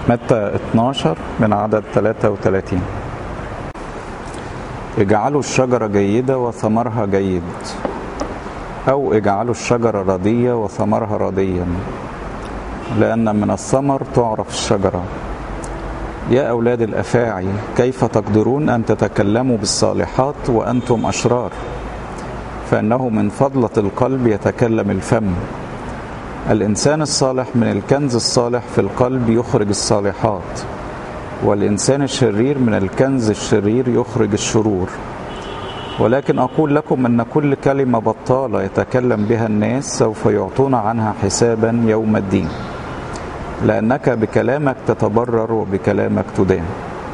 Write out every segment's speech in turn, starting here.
متى 12 من عدد 33 اجعلوا الشجرة جيدة وثمرها جيد أو اجعلوا الشجرة ردية وثمرها رديا لأن من الثمر تعرف الشجرة يا أولاد الأفاعي كيف تقدرون أن تتكلموا بالصالحات وأنتم أشرار فإنه من فضلة القلب يتكلم الفم الإنسان الصالح من الكنز الصالح في القلب يخرج الصالحات والإنسان الشرير من الكنز الشرير يخرج الشرور ولكن أقول لكم أن كل كلمة بطالة يتكلم بها الناس سوف يعطون عنها حسابا يوم الدين لأنك بكلامك تتبرر وبكلامك تدان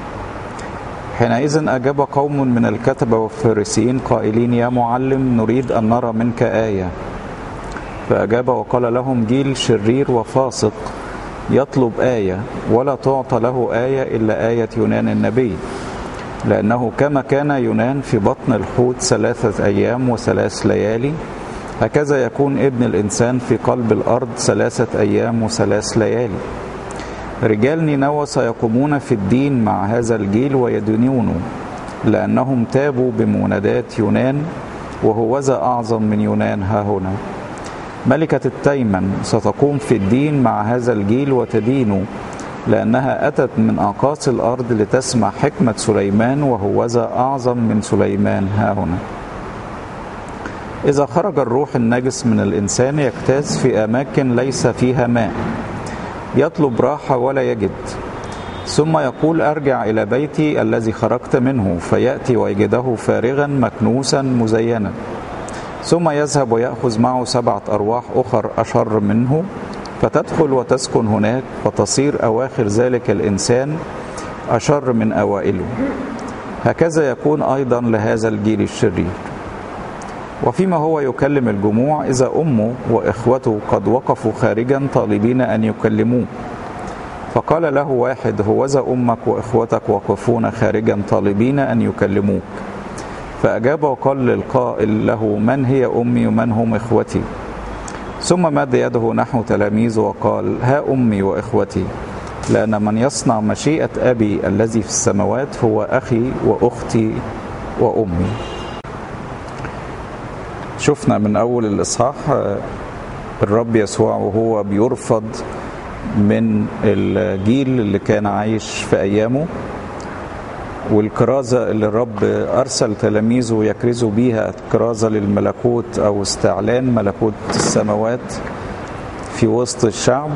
حينئذ أجاب قوم من الكتبة والفارسيين قائلين يا معلم نريد أن نرى منك آية فأجاب وقال لهم جيل شرير وفاسق يطلب آية ولا تعطى له آية إلا آية يونان النبي لأنه كما كان يونان في بطن الحوت ثلاثة أيام وثلاث ليالي هكذا يكون ابن الإنسان في قلب الأرض ثلاثة أيام وثلاث ليالي رجال نينوى سيقومون في الدين مع هذا الجيل ويدينونه لأنهم تابوا بمنادات يونان وهوذا أعظم من يونان ها هنا ملكة التيمن ستقوم في الدين مع هذا الجيل وتدينه لأنها أتت من أقاصي الأرض لتسمع حكمة سليمان وهوذا أعظم من سليمان ها هنا إذا خرج الروح النجس من الإنسان يجتاز في أماكن ليس فيها ماء يطلب راحة ولا يجد ثم يقول أرجع إلى بيتي الذي خرجت منه فيأتي ويجده فارغا مكنوسا مزينا ثم يذهب ويأخذ معه سبعة أرواح أخر أشر منه فتدخل وتسكن هناك وتصير أواخر ذلك الإنسان أشر من أوائله هكذا يكون أيضا لهذا الجيل الشرير وفيما هو يكلم الجموع إذا أمه وإخوته قد وقفوا خارجا طالبين أن يكلموه فقال له واحد هوذا أمك وإخوتك واقفون خارجا طالبين أن يكلموك فأجاب وقال للقائل له من هي أمي ومن هم إخوتي ثم مد يده نحو تلاميذه وقال ها أمي وإخوتي لأن من يصنع مشيئة أبي الذي في السماوات هو أخي وأختي وأمي شفنا من أول الإصحاح الرب يسوع وهو بيرفض من الجيل اللي كان عايش في أيامه والكرازة اللي الرب أرسل تلاميذه يكرزوا بيها كرازة للملكوت أو استعلان ملكوت السماوات في وسط الشعب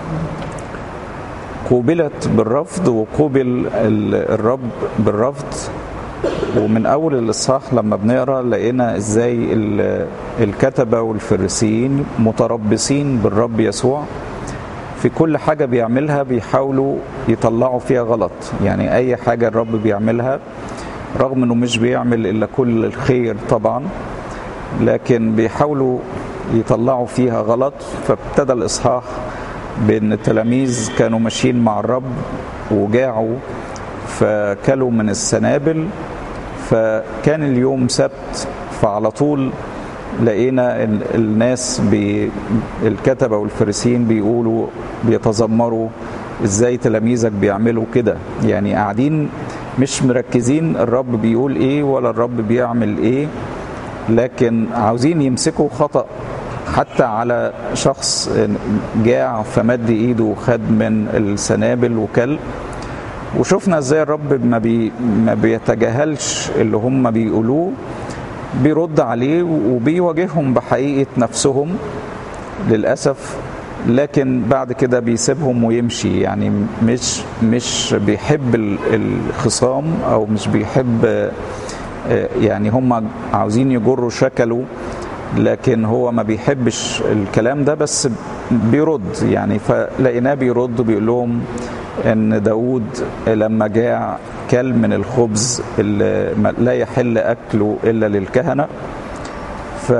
قوبلت بالرفض وقوبل الرب بالرفض ومن أول الإصحاح لما بنقرأ لقينا إزاي الكتبة والفريسيين متربصين بالرب يسوع في كل حاجة بيعملها بيحاولوا يطلعوا فيها غلط يعني أي حاجة الرب بيعملها رغم أنه مش بيعمل إلا كل الخير طبعا لكن بيحاولوا يطلعوا فيها غلط فابتدى الإصحاح بأن التلاميذ كانوا ماشيين مع الرب وجاعوا فكلوا من السنابل فكان اليوم سبت فعلى طول لقينا الناس بي الكتبه والفريسيين بيقولوا بيتذمروا ازاي تلاميذك بيعملوا كده يعني قاعدين مش مركزين الرب بيقول ايه ولا الرب بيعمل ايه لكن عاوزين يمسكوا خطأ حتى على شخص جاع فمد ايده وخد من السنابل وكل وشفنا ازاي الرب ما, بي ما بيتجاهلش اللي هم بيقولوه بيرد عليه وبيواجههم بحقيقة نفسهم للأسف لكن بعد كده بيسيبهم ويمشي يعني مش مش بيحب الخصام او مش بيحب يعني هم عاوزين يجروا شكله لكن هو ما بيحبش الكلام ده بس بيرد يعني فلقيناه بيرد بيقول لهم ان داود لما جاع كل من الخبز اللي لا يحل اكله الا للكهنه ف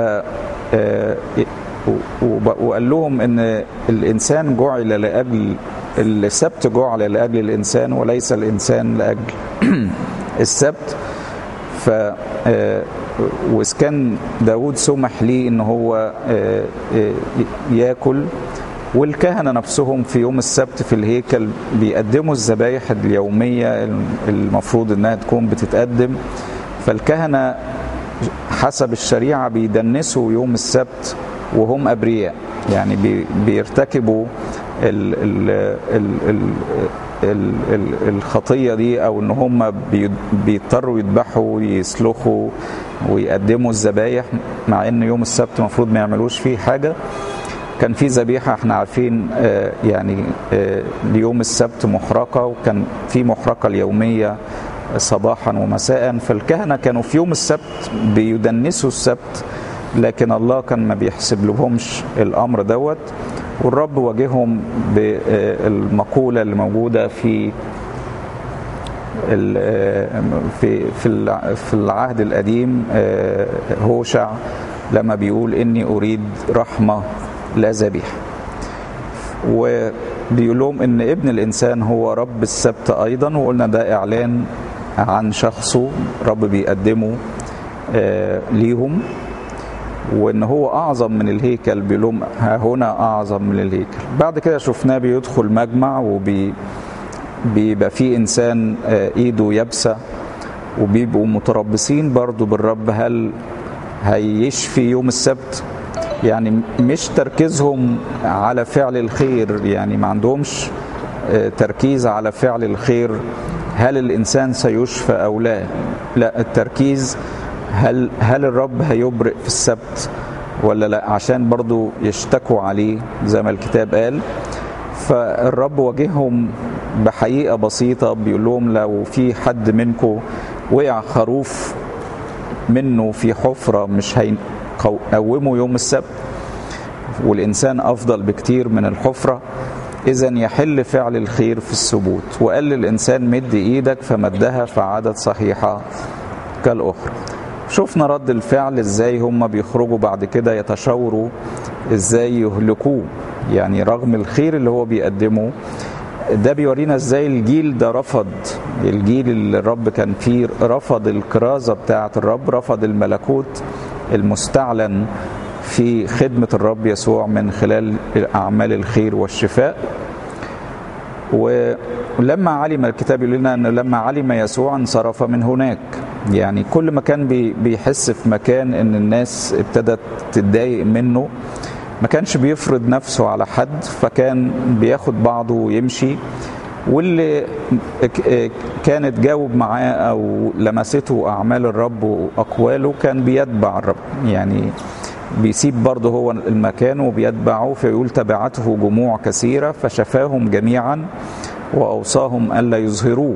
وقال لهم ان الانسان جعل لاجل السبت جعل لاجل الانسان وليس الانسان لاجل السبت ف واذا كان داود سمح ليه ان هو ياكل والكهنة نفسهم في يوم السبت في الهيكل بيقدموا الذبايح اليومية المفروض انها تكون بتتقدم فالكهنة حسب الشريعة بيدنسوا يوم السبت وهم أبرياء يعني بي بيرتكبوا ال ال ال ال ال ال الخطية دي أو إن هم بيضطروا يذبحوا يسلخوا ويقدموا الذبايح مع إن يوم السبت المفروض ما يعملوش فيه حاجة كان في ذبيحة احنا عارفين آه يعني آه ليوم السبت محرقة وكان في محرقة اليومية صباحا ومساء فالكهنة كانوا في يوم السبت بيدنسوا السبت لكن الله كان ما بيحسب لهمش الأمر دوت والرب واجههم بالمقولة اللي موجودة في في في في العهد القديم هوشع لما بيقول اني اريد رحمه لا ذبيحه وبيقول لهم ان ابن الانسان هو رب السبت ايضا وقلنا ده اعلان عن شخصه رب بيقدمه ليهم وان هو اعظم من الهيكل بيقول لهم ها هنا اعظم من الهيكل بعد كده شفناه بيدخل مجمع وبي بيبقى في انسان ايده يابسه وبيبقوا متربصين برضو بالرب هل هيشفي يوم السبت يعني مش تركيزهم على فعل الخير يعني ما عندهمش تركيز على فعل الخير هل الانسان سيشفى او لا لا التركيز هل هل الرب هيبرئ في السبت ولا لا عشان برضو يشتكوا عليه زي ما الكتاب قال فالرب واجههم بحقيقه بسيطه بيقول لهم لو في حد منكم وقع خروف منه في حفره مش هيقومه يوم السبت والانسان افضل بكتير من الحفره اذا يحل فعل الخير في السبوت وقال للانسان مد ايدك فمدها فعادت صحيحه كالاخرى شفنا رد الفعل ازاي هم بيخرجوا بعد كده يتشاوروا ازاي يهلكوه يعني رغم الخير اللي هو بيقدمه ده بيورينا ازاي الجيل ده رفض الجيل اللي الرب كان فيه رفض الكرازة بتاعة الرب رفض الملكوت المستعلن في خدمة الرب يسوع من خلال أعمال الخير والشفاء ولما علم الكتاب يقول لنا أن لما علم يسوع انصرف من هناك يعني كل ما كان بيحس في مكان ان الناس ابتدت تتضايق منه ما كانش بيفرض نفسه على حد فكان بياخد بعضه ويمشي واللي كانت جاوب معاه او لمسته اعمال الرب واقواله كان بيتبع الرب يعني بيسيب برضه هو المكان وبيتبعه فيقول تبعته جموع كثيره فشفاهم جميعا واوصاهم الا يظهروه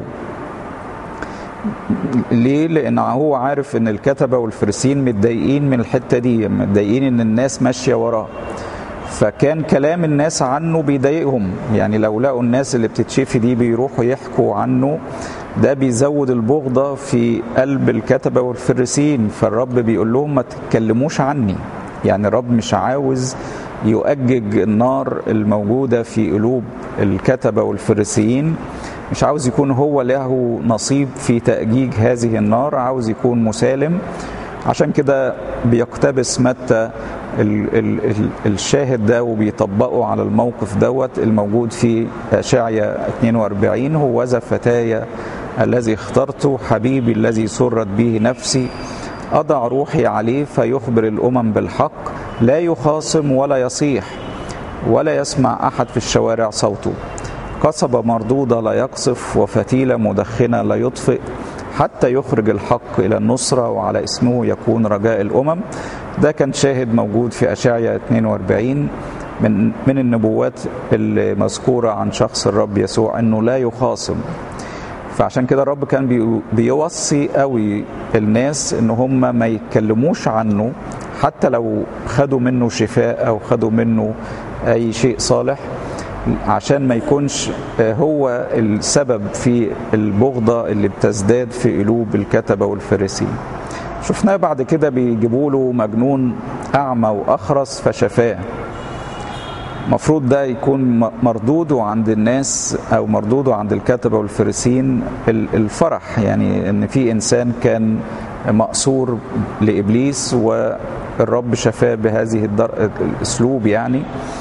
ليه؟ لأن هو عارف إن الكتبة والفرسين متضايقين من الحتة دي، متضايقين إن الناس ماشية وراه. فكان كلام الناس عنه بيضايقهم، يعني لو لقوا الناس اللي بتتشفي دي بيروحوا يحكوا عنه ده بيزود البغضة في قلب الكتبة والفرسين، فالرب بيقول لهم ما تتكلموش عني. يعني الرب مش عاوز يؤجج النار الموجودة في قلوب الكتبة والفرسيين مش عاوز يكون هو له نصيب في تأجيج هذه النار عاوز يكون مسالم عشان كده بيقتبس متى ال ال ال الشاهد ده وبيطبقه على الموقف دوت الموجود في أشعيا 42 هو ذا فتايا الذي اخترته حبيبي الذي سرت به نفسي أضع روحي عليه فيخبر الأمم بالحق لا يخاصم ولا يصيح ولا يسمع أحد في الشوارع صوته قصبة مردودة لا يقصف وفتيلة مدخنة لا يطفئ حتى يخرج الحق إلى النصرة وعلى اسمه يكون رجاء الأمم ده كان شاهد موجود في أشعيا 42 من من النبوات المذكورة عن شخص الرب يسوع أنه لا يخاصم فعشان كده الرب كان بيوصي قوي الناس ان هم ما يتكلموش عنه حتى لو خدوا منه شفاء او خدوا منه اي شيء صالح عشان ما يكونش هو السبب في البغضة اللي بتزداد في قلوب الكتبة والفريسين شفناه بعد كده بيجيبوا له مجنون أعمى وأخرس فشفاه المفروض ده يكون مردوده عند الناس او مردوده عند الكتبه والفريسين الفرح يعني ان في انسان كان مقصور لابليس والرب شفاه بهذه الاسلوب يعني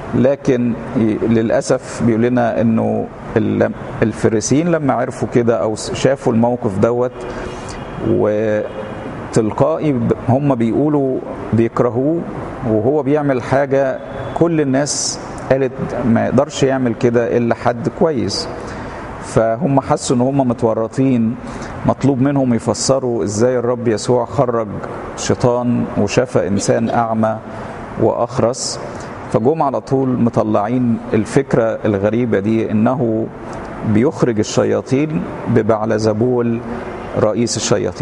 لكن للاسف بيقول لنا انه الفريسيين لما عرفوا كده او شافوا الموقف دوت وتلقائي هم بيقولوا بيكرهوه وهو بيعمل حاجه كل الناس قالت ما يقدرش يعمل كده الا حد كويس فهم حسوا ان هم متورطين مطلوب منهم يفسروا ازاي الرب يسوع خرج شيطان وشفى انسان اعمى واخرس فجم على طول مطلعين الفكره الغريبه دي انه بيخرج الشياطين ببعلزبول رئيس الشياطين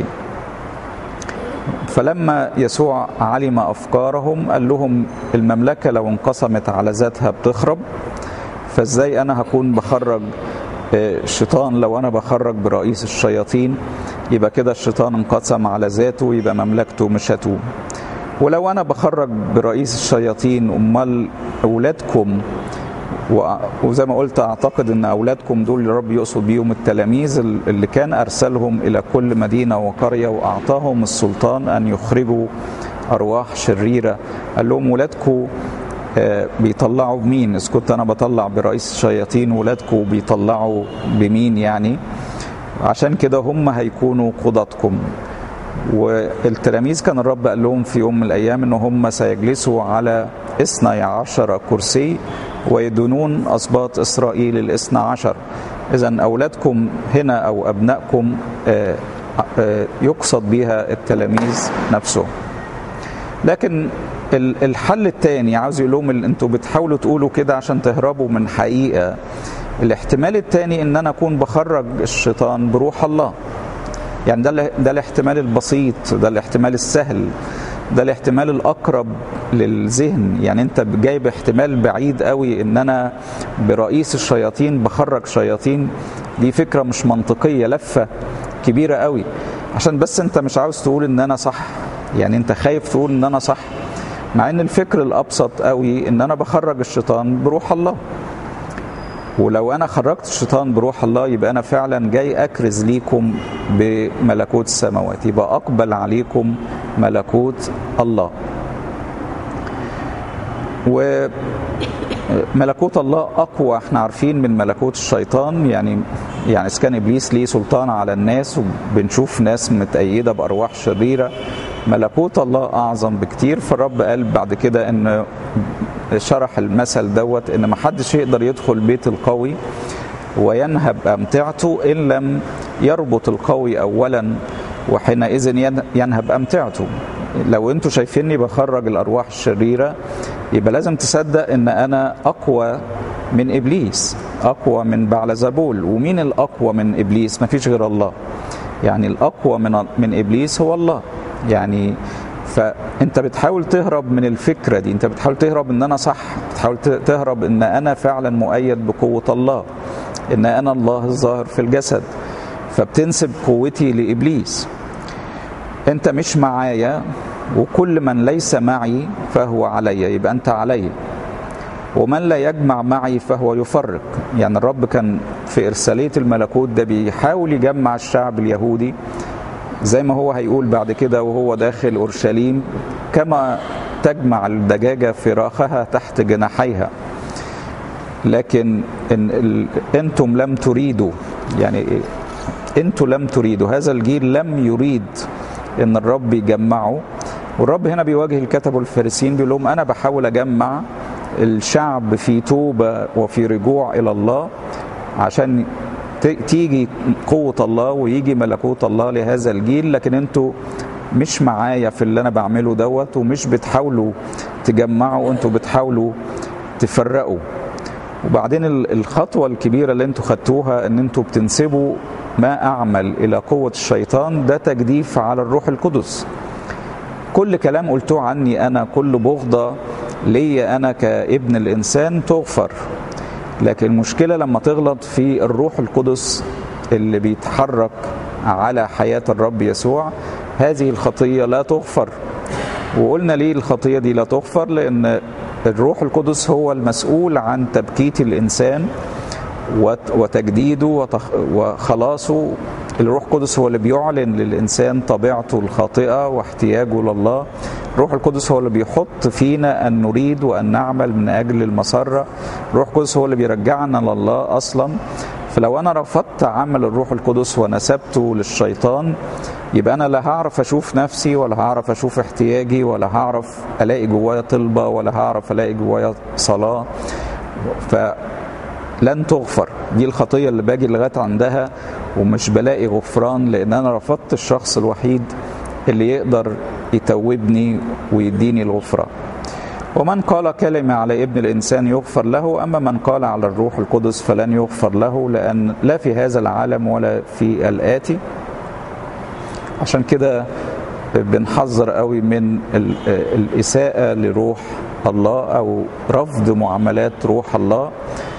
فلما يسوع علم افكارهم قال لهم المملكه لو انقسمت على ذاتها بتخرب فازاي انا هكون بخرج الشيطان لو انا بخرج برئيس الشياطين يبقى كده الشيطان انقسم على ذاته يبقى مملكته مش هتوم ولو انا بخرج برئيس الشياطين امال اولادكم وزي ما قلت اعتقد ان اولادكم دول الرب يقصد بيهم التلاميذ اللي كان ارسلهم الى كل مدينه وقريه واعطاهم السلطان ان يخرجوا ارواح شريره قال لهم ولادكم بيطلعوا بمين اذا كنت انا بطلع برئيس الشياطين ولادكم بيطلعوا بمين يعني عشان كده هم هيكونوا قضاتكم والتلاميذ كان الرب قال لهم في يوم من الايام ان هم سيجلسوا على اثني عشر كرسي ويدونون اسباط اسرائيل الاثنى عشر اذا اولادكم هنا او ابنائكم يقصد بها التلاميذ نفسهم لكن الحل الثاني عاوز يقول لهم انتوا بتحاولوا تقولوا كده عشان تهربوا من حقيقه الاحتمال الثاني ان انا اكون بخرج الشيطان بروح الله يعني ده ده الاحتمال البسيط ده الاحتمال السهل ده الاحتمال الاقرب للذهن يعني انت جايب احتمال بعيد قوي ان انا برئيس الشياطين بخرج شياطين دي فكره مش منطقيه لفه كبيره قوي عشان بس انت مش عاوز تقول ان انا صح يعني انت خايف تقول ان انا صح مع ان الفكر الابسط قوي ان انا بخرج الشيطان بروح الله ولو انا خرجت الشيطان بروح الله يبقى انا فعلا جاي اكرز ليكم بملكوت السماوات يبقى اقبل عليكم ملكوت الله وملكوت الله اقوى احنا عارفين من ملكوت الشيطان يعني يعني اذا كان ابليس ليه سلطان على الناس وبنشوف ناس متأيده بارواح شريره ملكوت الله اعظم بكتير فالرب قال بعد كده ان شرح المثل دوت ان ما حدش يقدر يدخل بيت القوي وينهب امتعته ان لم يربط القوي اولا وحينئذ ينهب امتعته لو انتوا شايفيني بخرج الارواح الشريره يبقى لازم تصدق ان انا اقوى من ابليس اقوى من بعلزبول ومين الاقوى من ابليس ما فيش غير الله يعني الاقوى من من ابليس هو الله يعني فانت بتحاول تهرب من الفكره دي انت بتحاول تهرب ان انا صح بتحاول تهرب ان انا فعلا مؤيد بقوه الله ان انا الله الظاهر في الجسد فبتنسب قوتي لابليس انت مش معايا وكل من ليس معي فهو علي يبقى انت علي ومن لا يجمع معي فهو يفرق يعني الرب كان في إرسالية الملكوت ده بيحاول يجمع الشعب اليهودي زي ما هو هيقول بعد كده وهو داخل أورشليم كما تجمع الدجاجة فراخها تحت جناحيها لكن إن ال... انتم لم تريدوا يعني انتم لم تريدوا هذا الجيل لم يريد ان الرب يجمعه والرب هنا بيواجه الكتب والفارسيين بيقول لهم انا بحاول اجمع الشعب في توبه وفي رجوع الى الله عشان تيجي قوه الله ويجي ملكوت الله لهذا الجيل لكن انتوا مش معايا في اللي انا بعمله دوت ومش بتحاولوا تجمعوا انتوا بتحاولوا تفرقوا وبعدين الخطوة الكبيرة اللي انتوا خدتوها ان انتوا بتنسبوا ما اعمل الى قوة الشيطان ده تجديف على الروح القدس كل كلام قلتوه عني انا كل بغضة ليا انا كابن الانسان تغفر لكن المشكلة لما تغلط في الروح القدس اللي بيتحرك على حياة الرب يسوع هذه الخطية لا تغفر وقلنا ليه الخطية دي لا تغفر لأن الروح القدس هو المسؤول عن تبكيت الإنسان وتجديده وخلاصه الروح القدس هو اللي بيعلن للإنسان طبيعته الخاطئة واحتياجه لله الروح القدس هو اللي بيحط فينا أن نريد وأن نعمل من أجل المسرة الروح القدس هو اللي بيرجعنا لله أصلا فلو أنا رفضت عمل الروح القدس ونسبته للشيطان يبقى أنا لا هعرف أشوف نفسي ولا هعرف أشوف احتياجي ولا هعرف ألاقي جوايا طلبة ولا هعرف ألاقي جوايا صلاة فلن تغفر دي الخطية اللي باجي لغاية عندها ومش بلاقي غفران لأن أنا رفضت الشخص الوحيد اللي يقدر يتوبني ويديني الغفران ومن قال كلمة على ابن الإنسان يغفر له أما من قال على الروح القدس فلن يغفر له لأن لا في هذا العالم ولا في الآتي عشان كده بنحذر قوي من الإساءة لروح الله أو رفض معاملات روح الله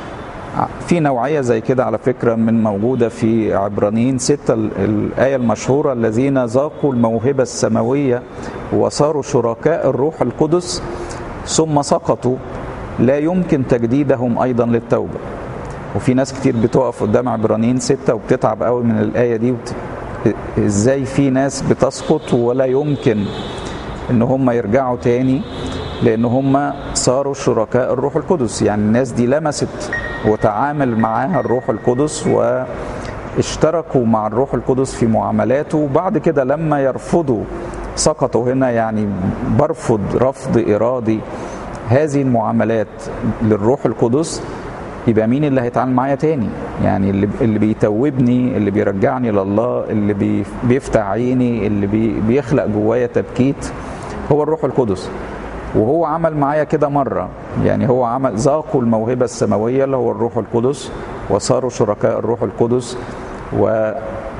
في نوعية زي كده على فكرة من موجودة في عبرانيين ستة الآية المشهورة الذين ذاقوا الموهبة السماوية وصاروا شركاء الروح القدس ثم سقطوا لا يمكن تجديدهم أيضا للتوبة وفي ناس كتير بتقف قدام عبرانيين ستة وبتتعب قوي من الآية دي وت... ازاي في ناس بتسقط ولا يمكن ان هم يرجعوا تاني لان هم صاروا شركاء الروح القدس يعني الناس دي لمست وتعامل معاها الروح القدس واشتركوا مع الروح القدس في معاملاته وبعد كده لما يرفضوا سقطوا هنا يعني برفض رفض ارادي هذه المعاملات للروح القدس يبقى مين اللي هيتعامل معايا تاني يعني اللي اللي بيتوبني اللي بيرجعني لله اللي بي بيفتح عيني اللي بي بيخلق جوايا تبكيت هو الروح القدس وهو عمل معايا كده مرة يعني هو عمل ذاقوا الموهبة السماوية اللي هو الروح القدس وصاروا شركاء الروح القدس و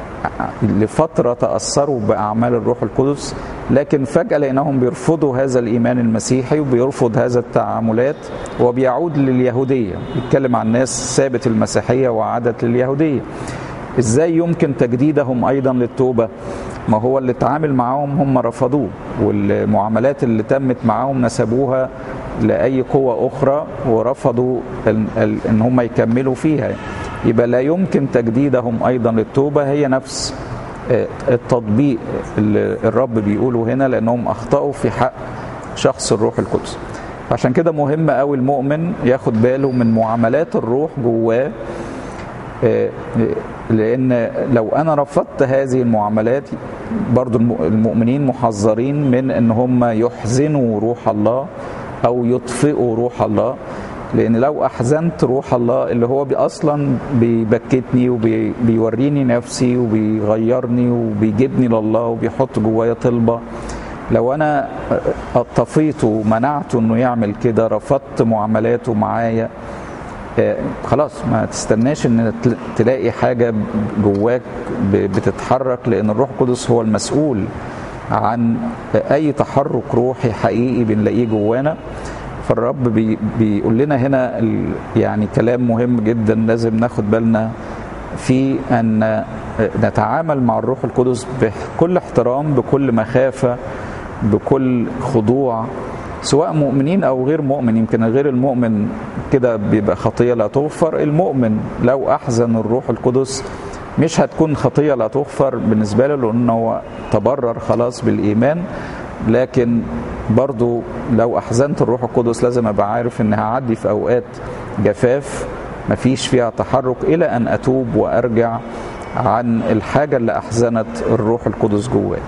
لفترة تأثروا بأعمال الروح القدس لكن فجأة لأنهم بيرفضوا هذا الإيمان المسيحي وبيرفض هذا التعاملات وبيعود لليهودية بيتكلم عن ناس سابت المسيحية وعادت لليهودية إزاي يمكن تجديدهم أيضا للتوبة ما هو اللي اتعامل معاهم هم رفضوه والمعاملات اللي تمت معاهم نسبوها لأي قوة أخرى ورفضوا إن هم يكملوا فيها يبقى لا يمكن تجديدهم ايضا للتوبه هي نفس التطبيق اللي الرب بيقوله هنا لانهم اخطاوا في حق شخص الروح القدس عشان كده مهم قوي المؤمن ياخد باله من معاملات الروح جواه لان لو انا رفضت هذه المعاملات برضو المؤمنين محذرين من ان هم يحزنوا روح الله او يطفئوا روح الله لان لو احزنت روح الله اللي هو اصلا بيبكتني وبيوريني نفسي وبيغيرني وبيجيبني لله وبيحط جوايا طلبه لو انا طفيته ومنعته انه يعمل كده رفضت معاملاته معايا خلاص ما تستناش ان تلاقي حاجه جواك بتتحرك لان الروح القدس هو المسؤول عن اي تحرك روحي حقيقي بنلاقيه جوانا فالرب بي بيقول لنا هنا يعني كلام مهم جدا لازم ناخد بالنا في ان نتعامل مع الروح القدس بكل احترام بكل مخافه بكل خضوع سواء مؤمنين او غير مؤمن يمكن غير المؤمن كده بيبقى خطيه لا تغفر المؤمن لو احزن الروح القدس مش هتكون خطيه لا تغفر بالنسبه له لانه هو تبرر خلاص بالايمان لكن برضو لو احزنت الروح القدس لازم ابقى عارف ان هعدي في اوقات جفاف مفيش فيها تحرك الى ان اتوب وارجع عن الحاجه اللي احزنت الروح القدس جواي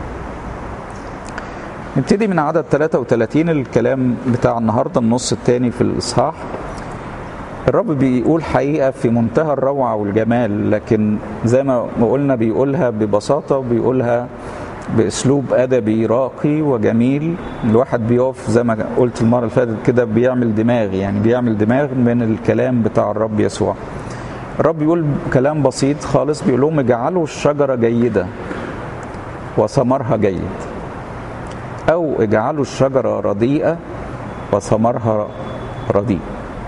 نبتدي من عدد 33 الكلام بتاع النهارده النص الثاني في الاصحاح الرب بيقول حقيقه في منتهى الروعه والجمال لكن زي ما قلنا بيقولها ببساطه وبيقولها باسلوب ادبي راقي وجميل الواحد بيقف زي ما قلت المره اللي فاتت كده بيعمل دماغ يعني بيعمل دماغ من الكلام بتاع الرب يسوع الرب بيقول كلام بسيط خالص بيقول لهم اجعلوا الشجره جيده وثمرها جيد او اجعلوا الشجره رديئه وثمرها رديء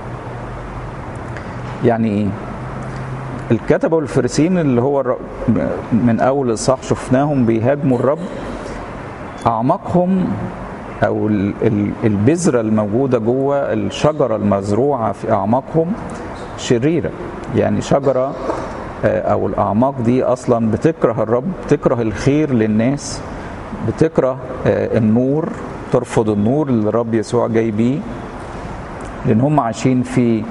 يعني ايه الكتبه والفريسين اللي هو من اول اصحاح شفناهم بيهاجموا الرب اعماقهم او البذره الموجوده جوه الشجره المزروعه في اعماقهم شريره يعني شجره او الاعماق دي اصلا بتكره الرب بتكره الخير للناس بتكره النور ترفض النور اللي الرب يسوع جاي بيه لان هم عايشين في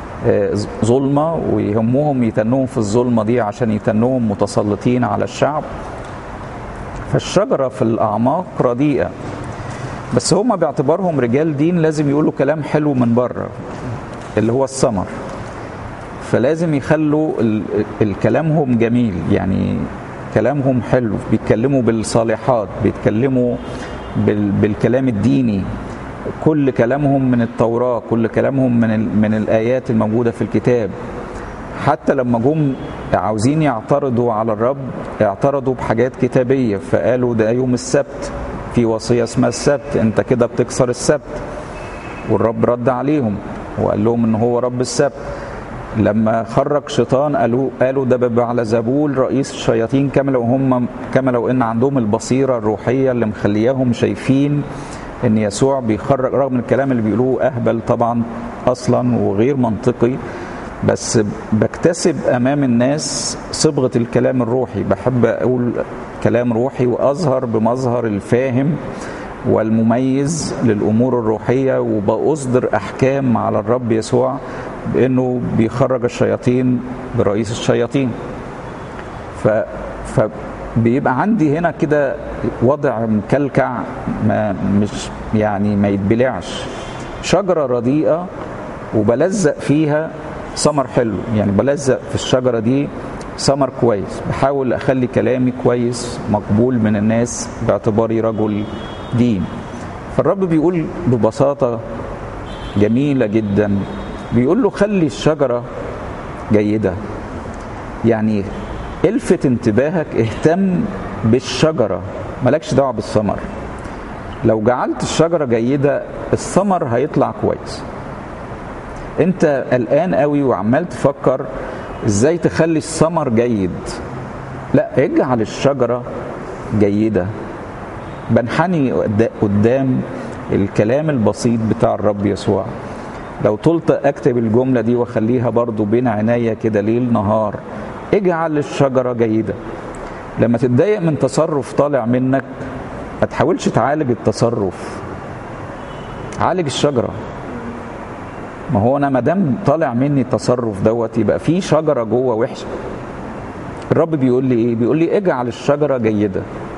ظلمه ويهمهم يتنوهم في الظلمه دي عشان يتنوهم متسلطين على الشعب فالشجره في الاعماق رديئه بس هم باعتبارهم رجال دين لازم يقولوا كلام حلو من بره اللي هو الثمر فلازم يخلوا الكلامهم جميل يعني كلامهم حلو بيتكلموا بالصالحات بيتكلموا بالكلام الديني كل كلامهم من التوراة كل كلامهم من من الآيات الموجودة في الكتاب حتى لما جم عاوزين يعترضوا على الرب اعترضوا بحاجات كتابية فقالوا ده يوم السبت في وصية اسمها السبت انت كده بتكسر السبت والرب رد عليهم وقال لهم ان هو رب السبت لما خرج شيطان قالوا قالوا ده ببعل زبول رئيس الشياطين كما لو هم كما لو ان عندهم البصيره الروحيه اللي مخلياهم شايفين ان يسوع بيخرج رغم الكلام اللي بيقولوه اهبل طبعا اصلا وغير منطقي بس بكتسب امام الناس صبغه الكلام الروحي بحب اقول كلام روحي واظهر بمظهر الفاهم والمميز للامور الروحيه وباصدر احكام على الرب يسوع بانه بيخرج الشياطين برئيس الشياطين ف فبيبقى عندي هنا كده وضع مكلكع ما مش يعني ما يتبلعش شجره رديئه وبلزق فيها ثمر حلو يعني بلزق في الشجره دي ثمر كويس بحاول اخلي كلامي كويس مقبول من الناس باعتباري رجل دين فالرب بيقول ببساطه جميله جدا بيقول له خلي الشجره جيده يعني الفت انتباهك اهتم بالشجره مالكش دعوه بالثمر لو جعلت الشجره جيده الثمر هيطلع كويس انت قلقان قوي وعمال تفكر ازاي تخلي الثمر جيد لا اجعل الشجره جيده بنحني قدام الكلام البسيط بتاع الرب يسوع لو طلت اكتب الجمله دي واخليها برضو بين عينيا كده ليل نهار اجعل الشجره جيده لما تتضايق من تصرف طالع منك ما تحاولش تعالج التصرف عالج الشجره ما هو انا ما دام طالع مني التصرف دوت يبقى في شجره جوه وحشه الرب بيقول لي ايه بيقول لي اجعل الشجره جيده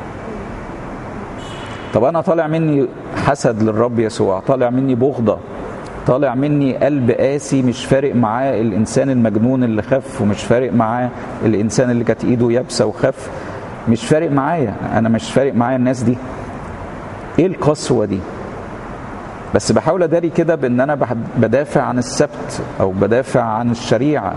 طب انا طالع مني حسد للرب يسوع طالع مني بغضه طالع مني قلب قاسي مش فارق معاه الانسان المجنون اللي خف ومش فارق معاه الانسان اللي كانت ايده يابسه وخف مش فارق معايا انا مش فارق معايا الناس دي ايه القسوه دي بس بحاول اداري كده بان انا بدافع عن السبت او بدافع عن الشريعه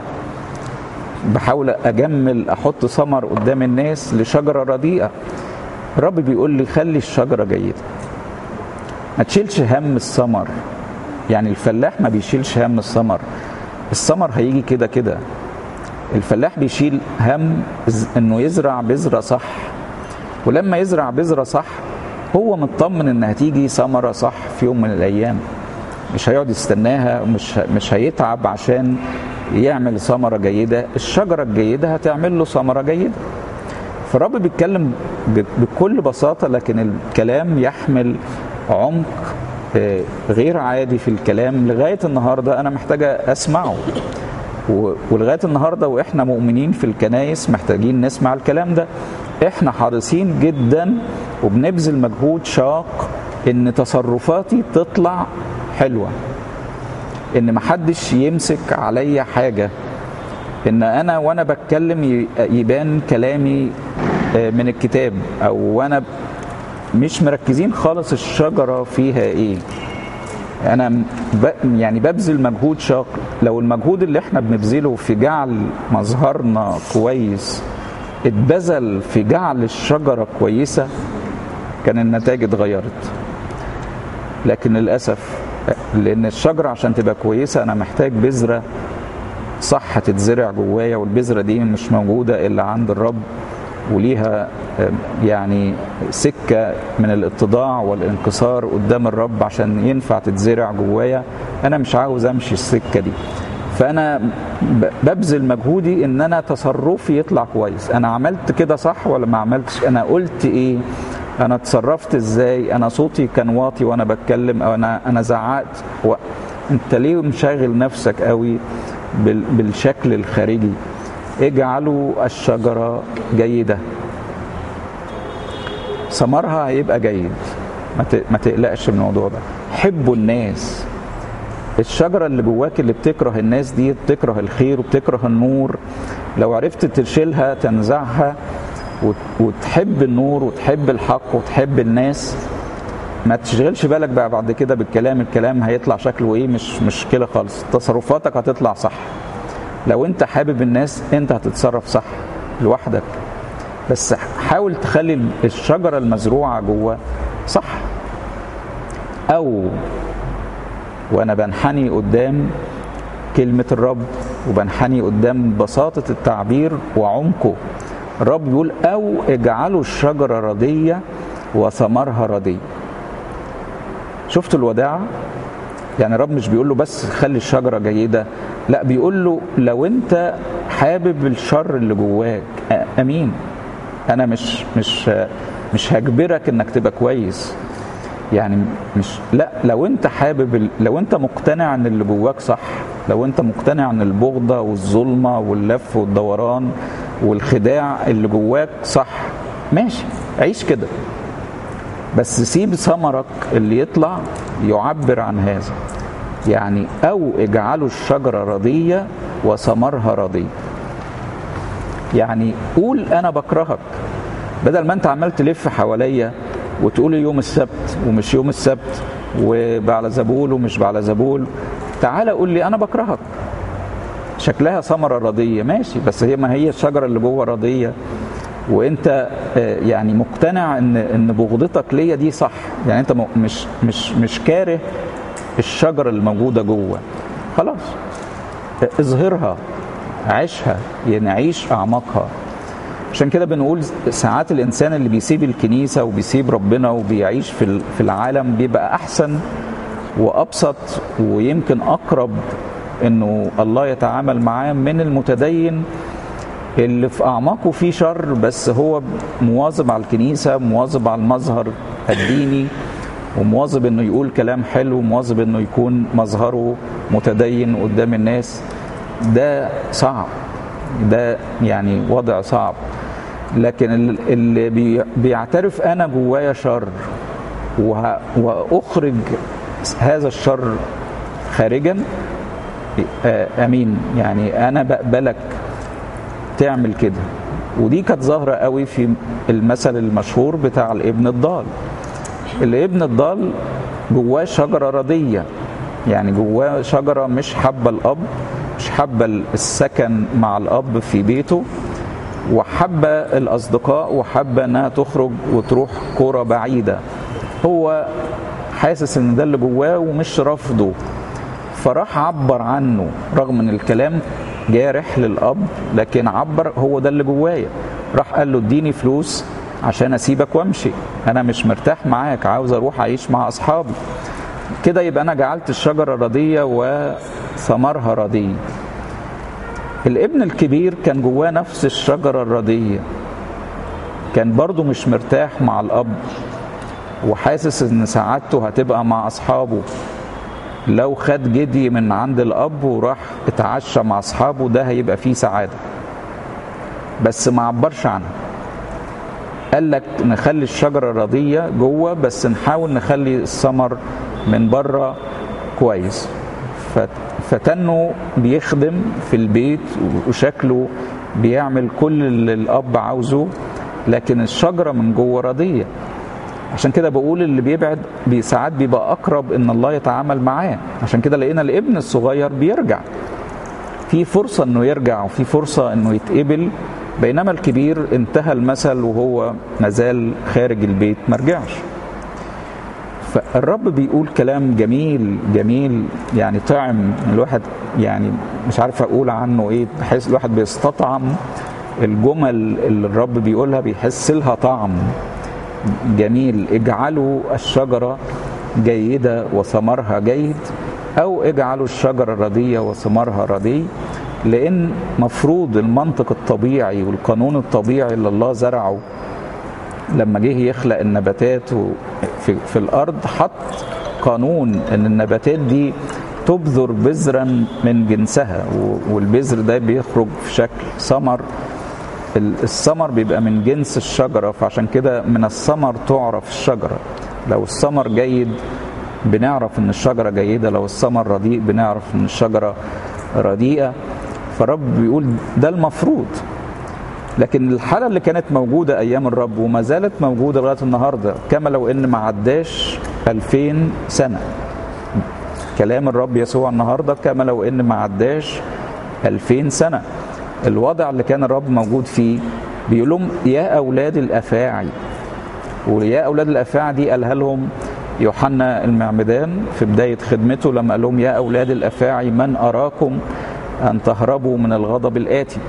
بحاول اجمل احط ثمر قدام الناس لشجره رديئه الرب بيقول لي خلي الشجره جيده ما تشيلش هم الثمر يعني الفلاح ما بيشيلش هم الثمر الثمر هيجي كده كده الفلاح بيشيل هم انه يزرع بذره صح ولما يزرع بذره صح هو مطمن ان هتيجي ثمره صح في يوم من الايام مش هيقعد يستناها مش مش هيتعب عشان يعمل ثمره جيده الشجره الجيده هتعمل له ثمره جيده فالرب بيتكلم بكل بساطه لكن الكلام يحمل عمق غير عادي في الكلام لغايه النهارده انا محتاجه اسمعه ولغايه النهارده واحنا مؤمنين في الكنايس محتاجين نسمع الكلام ده احنا حريصين جدا وبنبذل مجهود شاق ان تصرفاتي تطلع حلوه ان محدش يمسك عليا حاجه ان انا وانا بتكلم يبان كلامي من الكتاب او وانا مش مركزين خالص الشجره فيها ايه انا ب... يعني ببذل مجهود شاق لو المجهود اللي احنا بنبذله في جعل مظهرنا كويس اتبذل في جعل الشجره كويسه كان النتائج اتغيرت لكن للاسف لان الشجره عشان تبقى كويسه انا محتاج بذره صح تتزرع جوايا والبذره دي مش موجوده الا عند الرب وليها يعني سكه من الاتضاع والانكسار قدام الرب عشان ينفع تتزرع جوايا انا مش عاوز امشي السكه دي فانا ببذل مجهودي ان انا تصرفي يطلع كويس انا عملت كده صح ولا ما عملتش انا قلت ايه انا اتصرفت ازاي انا صوتي كان واطي وانا بتكلم او انا انا زعقت و... انت ليه مشغل نفسك قوي بال... بالشكل الخارجي اجعلوا الشجره جيده ثمرها هيبقى جيد ما, ت... ما تقلقش من الموضوع ده حبوا الناس الشجرة اللي جواك اللي بتكره الناس دي بتكره الخير وبتكره النور لو عرفت تشيلها تنزعها وتحب النور وتحب الحق وتحب الناس ما تشغلش بالك بقى بعد كده بالكلام الكلام هيطلع شكله ايه مش مشكله خالص تصرفاتك هتطلع صح لو انت حابب الناس انت هتتصرف صح لوحدك بس حاول تخلي الشجره المزروعه جوه صح او وانا بنحني قدام كلمه الرب وبنحني قدام بساطه التعبير وعمقه الرب بيقول او اجعلوا الشجره رديه وثمرها ردي شفتوا الوداعه يعني الرب مش بيقول له بس خلي الشجره جيده لا بيقول له لو انت حابب الشر اللي جواك امين انا مش مش مش هجبرك انك تبقى كويس يعني مش لا لو انت حابب لو انت مقتنع ان اللي جواك صح لو انت مقتنع ان البغضه والظلمه واللف والدوران والخداع اللي جواك صح ماشي عيش كده بس سيب ثمرك اللي يطلع يعبر عن هذا يعني او اجعلوا الشجره رضيه وثمرها رضي يعني قول انا بكرهك بدل ما انت عمال تلف حواليا وتقول يوم السبت ومش يوم السبت وبعلى زبول ومش بعلى زبول تعالى قول لي انا بكرهك شكلها ثمره رضيه ماشي بس هي ما هي الشجره اللي جوه رضيه وانت يعني مقتنع ان ان بغضتك ليا دي صح يعني انت مش مش مش كاره الشجره الموجوده جوه خلاص اظهرها عيشها يعني عيش اعماقها عشان كده بنقول ساعات الانسان اللي بيسيب الكنيسه وبيسيب ربنا وبيعيش في في العالم بيبقى احسن وابسط ويمكن اقرب انه الله يتعامل معاه من المتدين اللي في اعماقه فيه شر بس هو مواظب على الكنيسه مواظب على المظهر الديني ومواظب انه يقول كلام حلو ومواظب انه يكون مظهره متدين قدام الناس ده صعب ده يعني وضع صعب لكن اللي بيعترف انا جوايا شر واخرج هذا الشر خارجا امين يعني انا بقبلك تعمل كده ودي كانت ظاهره قوي في المثل المشهور بتاع الابن الضال الابن الضال جواه شجره رديه يعني جواه شجره مش حابه الاب مش حابه السكن مع الاب في بيته وحابه الاصدقاء وحابه انها تخرج وتروح كوره بعيده هو حاسس ان ده اللي جواه ومش رافضه فراح عبر عنه رغم ان الكلام جارح للاب لكن عبر هو ده اللي جوايا راح قال له اديني فلوس عشان اسيبك وامشي انا مش مرتاح معاك عاوز اروح اعيش مع اصحابي كده يبقى انا جعلت الشجره رضيه وثمرها ردي الابن الكبير كان جواه نفس الشجره الرديه كان برضه مش مرتاح مع الاب وحاسس ان سعادته هتبقى مع اصحابه لو خد جدي من عند الاب وراح اتعشى مع اصحابه ده هيبقى فيه سعاده بس ما عبرش عنها قال لك نخلي الشجره رضيه جوه بس نحاول نخلي الثمر من بره كويس فتنه بيخدم في البيت وشكله بيعمل كل اللي الاب عاوزه لكن الشجره من جوه رضيه عشان كده بقول اللي بيبعد ساعات بيبقى اقرب ان الله يتعامل معاه عشان كده لقينا الابن الصغير بيرجع في فرصه انه يرجع وفي فرصه انه يتقبل بينما الكبير انتهى المثل وهو مازال خارج البيت ما رجعش فالرب بيقول كلام جميل جميل يعني طعم الواحد يعني مش عارف اقول عنه ايه بحيث الواحد بيستطعم الجمل اللي الرب بيقولها بيحس لها طعم جميل اجعلوا الشجرة جيدة وثمرها جيد أو اجعلوا الشجرة ردية وثمرها ردي لأن مفروض المنطق الطبيعي والقانون الطبيعي اللي الله زرعه لما جه يخلق النباتات في, في الارض حط قانون ان النباتات دي تبذر بذرا من جنسها والبذر ده بيخرج في شكل ثمر الثمر بيبقى من جنس الشجرة فعشان كده من الثمر تعرف الشجرة لو الثمر جيد بنعرف ان الشجرة جيدة لو الثمر رديء بنعرف ان الشجرة رديئة فرب بيقول ده المفروض لكن الحالة اللي كانت موجودة أيام الرب وما زالت موجودة لغاية النهاردة كما لو إن ما عداش 2000 سنة كلام الرب يسوع النهاردة كما لو إن ما عداش 2000 سنة الوضع اللي كان الرب موجود فيه بيقول لهم يا أولاد الأفاعي ويا أولاد الأفاعي دي قالها لهم يوحنا المعمدان في بداية خدمته لما قال لهم يا أولاد الأفاعي من أراكم أن تهربوا من الغضب الآتي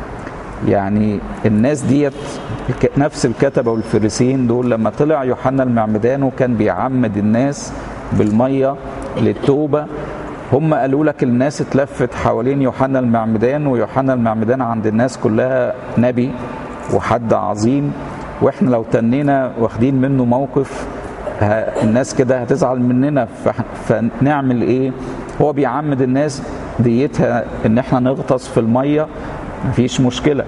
يعني الناس ديت نفس الكتبة والفريسيين دول لما طلع يوحنا المعمدان وكان بيعمد الناس بالمية للتوبة هم قالوا لك الناس اتلفت حوالين يوحنا المعمدان ويوحنا المعمدان عند الناس كلها نبي وحد عظيم واحنا لو تنينا واخدين منه موقف الناس كده هتزعل مننا فنعمل ايه هو بيعمد الناس ديتها ان احنا نغطس في الميه مفيش مشكله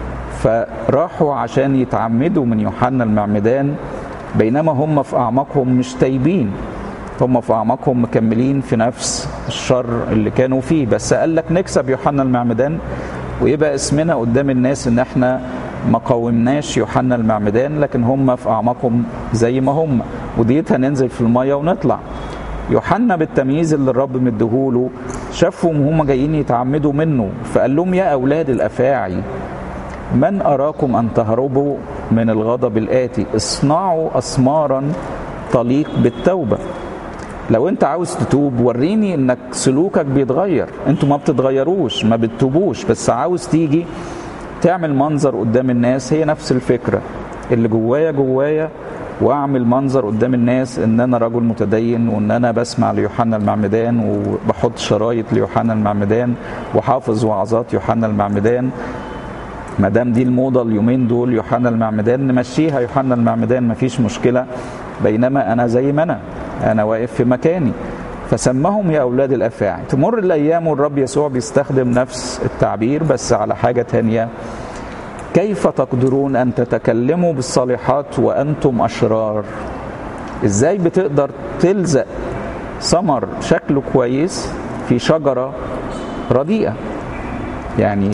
فراحوا عشان يتعمدوا من يوحنا المعمدان بينما هم في اعماقهم مش تايبين هم في اعماقهم مكملين في نفس الشر اللي كانوا فيه بس قال لك نكسب يوحنا المعمدان ويبقى اسمنا قدام الناس ان احنا ما قاومناش يوحنا المعمدان لكن هم في اعماقهم زي ما هم وديتها ننزل في الميه ونطلع يوحنا بالتمييز اللي الرب مديهوله شافهم هم جايين يتعمدوا منه فقال لهم يا اولاد الافاعي من اراكم ان تهربوا من الغضب الاتي اصنعوا اسمارا تليق بالتوبه لو انت عاوز تتوب وريني انك سلوكك بيتغير انتوا ما بتتغيروش ما بتتوبوش بس عاوز تيجي تعمل منظر قدام الناس هي نفس الفكره اللي جوايا جوايا واعمل منظر قدام الناس ان انا رجل متدين وان انا بسمع ليوحنا المعمدان وبحط شرايط ليوحنا المعمدان وحافظ وعظات يوحنا المعمدان ما دام دي الموضه اليومين دول يوحنا المعمدان نمشيها يوحنا المعمدان مفيش مشكله بينما انا زي ما انا انا واقف في مكاني فسمهم يا اولاد الافاعي تمر الايام والرب يسوع بيستخدم نفس التعبير بس على حاجه تانيه كيف تقدرون ان تتكلموا بالصالحات وانتم اشرار ازاي بتقدر تلزق ثمر شكله كويس في شجره رديئه يعني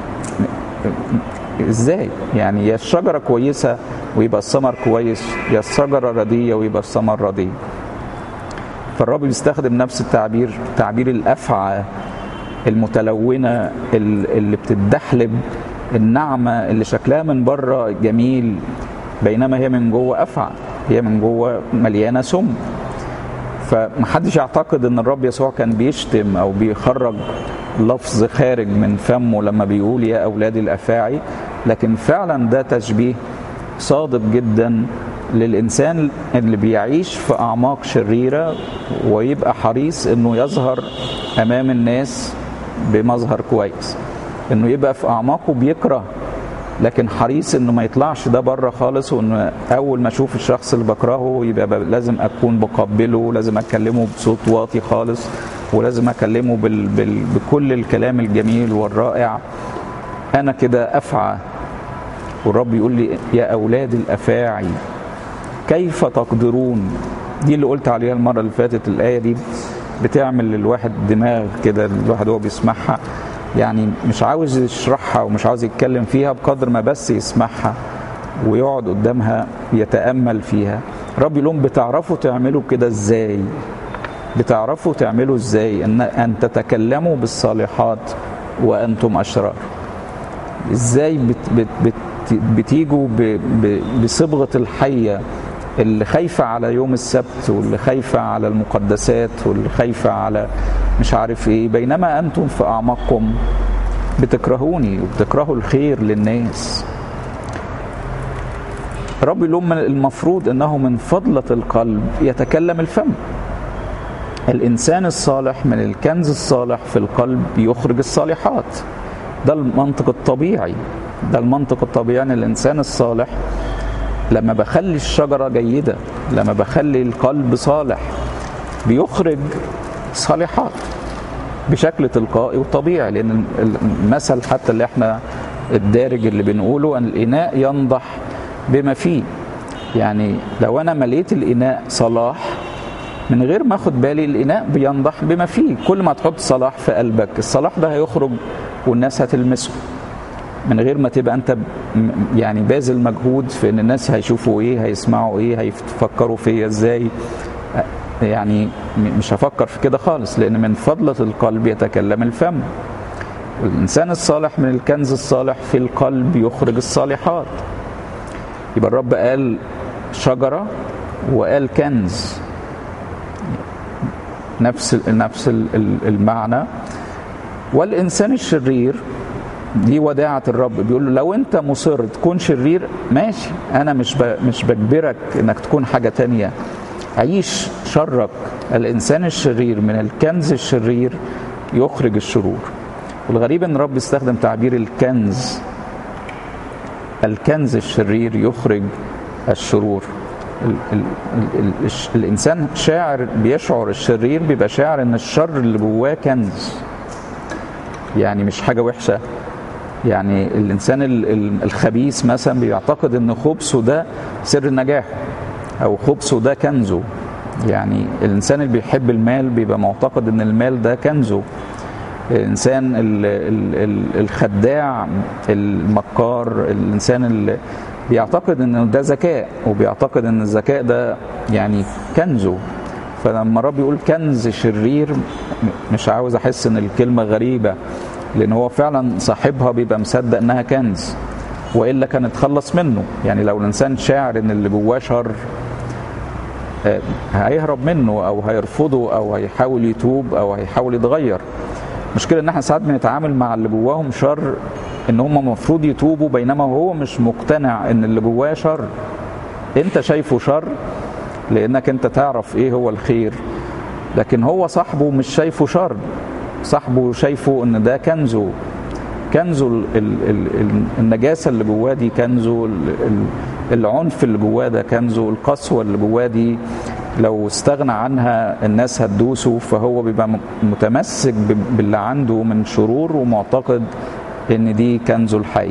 ازاي يعني يا الشجره كويسه ويبقى الثمر كويس يا الشجره رديئه ويبقى الثمر رديء فالرب بيستخدم نفس التعبير تعبير الافعى المتلونه اللي بتدحلب النعمة اللي شكلها من بره جميل بينما هي من جوه أفعى هي من جوه مليانة سم فمحدش يعتقد ان الرب يسوع كان بيشتم او بيخرج لفظ خارج من فمه لما بيقول يا اولاد الافاعي لكن فعلا ده تشبيه صادق جدا للانسان اللي بيعيش في اعماق شريره ويبقى حريص انه يظهر امام الناس بمظهر كويس انه يبقى في اعماقه بيكره لكن حريص انه ما يطلعش ده بره خالص وانه اول ما اشوف الشخص اللي بكرهه يبقى لازم اكون بقبله لازم اكلمه بصوت واطي خالص ولازم اكلمه بال بال بكل الكلام الجميل والرائع انا كده افعى والرب يقول لي يا اولاد الافاعي كيف تقدرون دي اللي قلت عليها المره اللي فاتت الايه دي بتعمل للواحد دماغ كده الواحد هو بيسمعها يعني مش عاوز يشرحها ومش عاوز يتكلم فيها بقدر ما بس يسمعها ويقعد قدامها يتامل فيها رب لهم بتعرفوا تعملوا كده ازاي بتعرفوا تعملوا ازاي ان ان تتكلموا بالصالحات وانتم اشرار ازاي بت بت بت بتيجوا بصبغه الحيه اللي خايفة على يوم السبت واللي خايفة على المقدسات واللي خايفة على مش عارف ايه بينما انتم في اعماقكم بتكرهوني وبتكرهوا الخير للناس رب لهم المفروض انه من فضلة القلب يتكلم الفم الانسان الصالح من الكنز الصالح في القلب يخرج الصالحات ده المنطق الطبيعي ده المنطق الطبيعي ان الانسان الصالح لما بخلي الشجرة جيدة لما بخلي القلب صالح بيخرج صالحات بشكل تلقائي وطبيعي لان المثل حتى اللي احنا الدارج اللي بنقوله ان الاناء ينضح بما فيه يعني لو انا مليت الاناء صلاح من غير ما اخد بالي الاناء بينضح بما فيه كل ما تحط صلاح في قلبك الصلاح ده هيخرج والناس هتلمسه من غير ما تبقى انت يعني باذل مجهود في ان الناس هيشوفوا ايه هيسمعوا ايه هيفكروا فيا ازاي يعني مش هفكر في كده خالص لان من فضلة القلب يتكلم الفم الانسان الصالح من الكنز الصالح في القلب يخرج الصالحات يبقى الرب قال شجرة وقال كنز نفس نفس المعنى والانسان الشرير دي وداعة الرب بيقول له لو انت مصر تكون شرير ماشي انا مش مش بجبرك انك تكون حاجة تانية عيش شرك الانسان الشرير من الكنز الشرير يخرج الشرور والغريب ان الرب استخدم تعبير الكنز الكنز الشرير يخرج الشرور ال ال ال ال الانسان شاعر بيشعر الشرير بيبقى شاعر ان الشر اللي جواه كنز يعني مش حاجه وحشه يعني الانسان الخبيث مثلا بيعتقد ان خبثه ده سر نجاحه او خبثه ده كنزه يعني الانسان اللي بيحب المال بيبقى معتقد ان المال ده كنزه الانسان الخداع المكار الانسان اللي بيعتقد ان ده ذكاء وبيعتقد ان الذكاء ده يعني كنزه فلما الرب يقول كنز شرير مش عاوز احس ان الكلمه غريبه لان هو فعلا صاحبها بيبقى مصدق انها كنز والا كان اتخلص منه يعني لو الانسان شاعر ان اللي جواه شر هيهرب منه او هيرفضه او هيحاول يتوب او هيحاول يتغير المشكله ان احنا ساعات بنتعامل مع اللي جواهم شر ان هم المفروض يتوبوا بينما هو مش مقتنع ان اللي جواه شر انت شايفه شر لانك انت تعرف ايه هو الخير لكن هو صاحبه مش شايفه شر صاحبه شايفه ان ده كنزه كنزه ال ال ال النجاسة اللي جواه دي كنزه العنف اللي جواه ده كنزه القسوة اللي جواه دي لو استغنى عنها الناس هتدوسه فهو بيبقى متمسك باللي عنده من شرور ومعتقد ان دي كنزه الحقيقي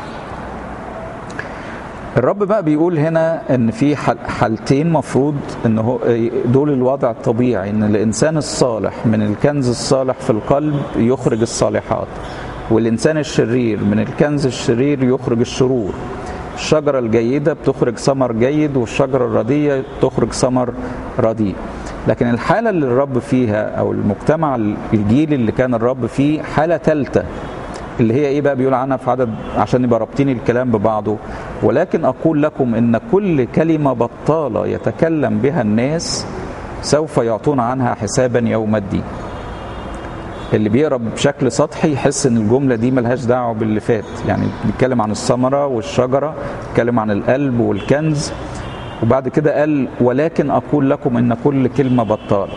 الرب بقى بيقول هنا ان في حالتين مفروض ان هو دول الوضع الطبيعي ان الانسان الصالح من الكنز الصالح في القلب يخرج الصالحات والإنسان الشرير من الكنز الشرير يخرج الشرور الشجرة الجيدة بتخرج ثمر جيد والشجرة الردية تخرج ثمر رديء لكن الحالة اللي الرب فيها أو المجتمع الجيل اللي كان الرب فيه حالة ثالثة اللي هي ايه بقى بيقول عنها في عدد عشان يبقى رابطين الكلام ببعضه ولكن اقول لكم ان كل كلمه بطاله يتكلم بها الناس سوف يعطون عنها حسابا يوم الدين اللي بيقرا بشكل سطحي يحس ان الجمله دي ملهاش دعوه باللي فات يعني بيتكلم عن الثمره والشجره بيتكلم عن القلب والكنز وبعد كده قال ولكن اقول لكم ان كل كلمه بطاله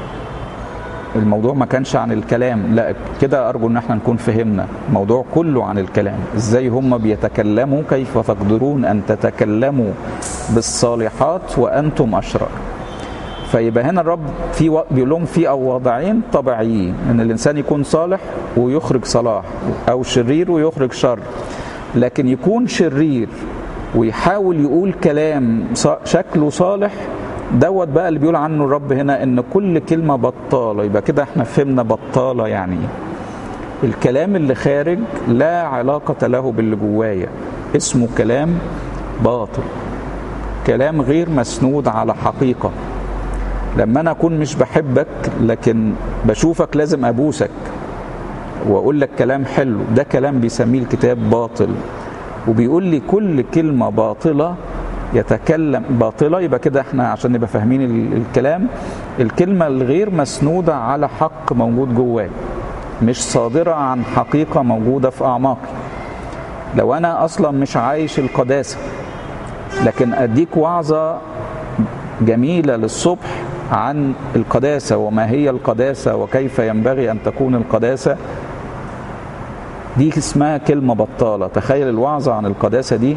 الموضوع ما كانش عن الكلام لا كده ارجو ان احنا نكون فهمنا الموضوع كله عن الكلام ازاي هم بيتكلموا كيف تقدرون ان تتكلموا بالصالحات وانتم اشرار فيبقى هنا الرب في و... بيقول لهم في او وضعين طبيعيين ان الانسان يكون صالح ويخرج صلاح او شرير ويخرج شر لكن يكون شرير ويحاول يقول كلام شكله صالح دوت بقى اللي بيقول عنه الرب هنا ان كل كلمه بطاله يبقى كده احنا فهمنا بطاله يعني الكلام اللي خارج لا علاقه له باللي جوايا اسمه كلام باطل كلام غير مسنود على حقيقه لما انا اكون مش بحبك لكن بشوفك لازم ابوسك واقول لك كلام حلو ده كلام بيسميه الكتاب باطل وبيقول لي كل كلمه باطله يتكلم باطله يبقى كده احنا عشان نبقى فاهمين الكلام الكلمه الغير مسنوده على حق موجود جواي مش صادره عن حقيقه موجوده في اعماقي لو انا اصلا مش عايش القداسه لكن اديك وعظه جميله للصبح عن القداسه وما هي القداسه وكيف ينبغي ان تكون القداسه دي اسمها كلمه بطاله تخيل الوعظه عن القداسه دي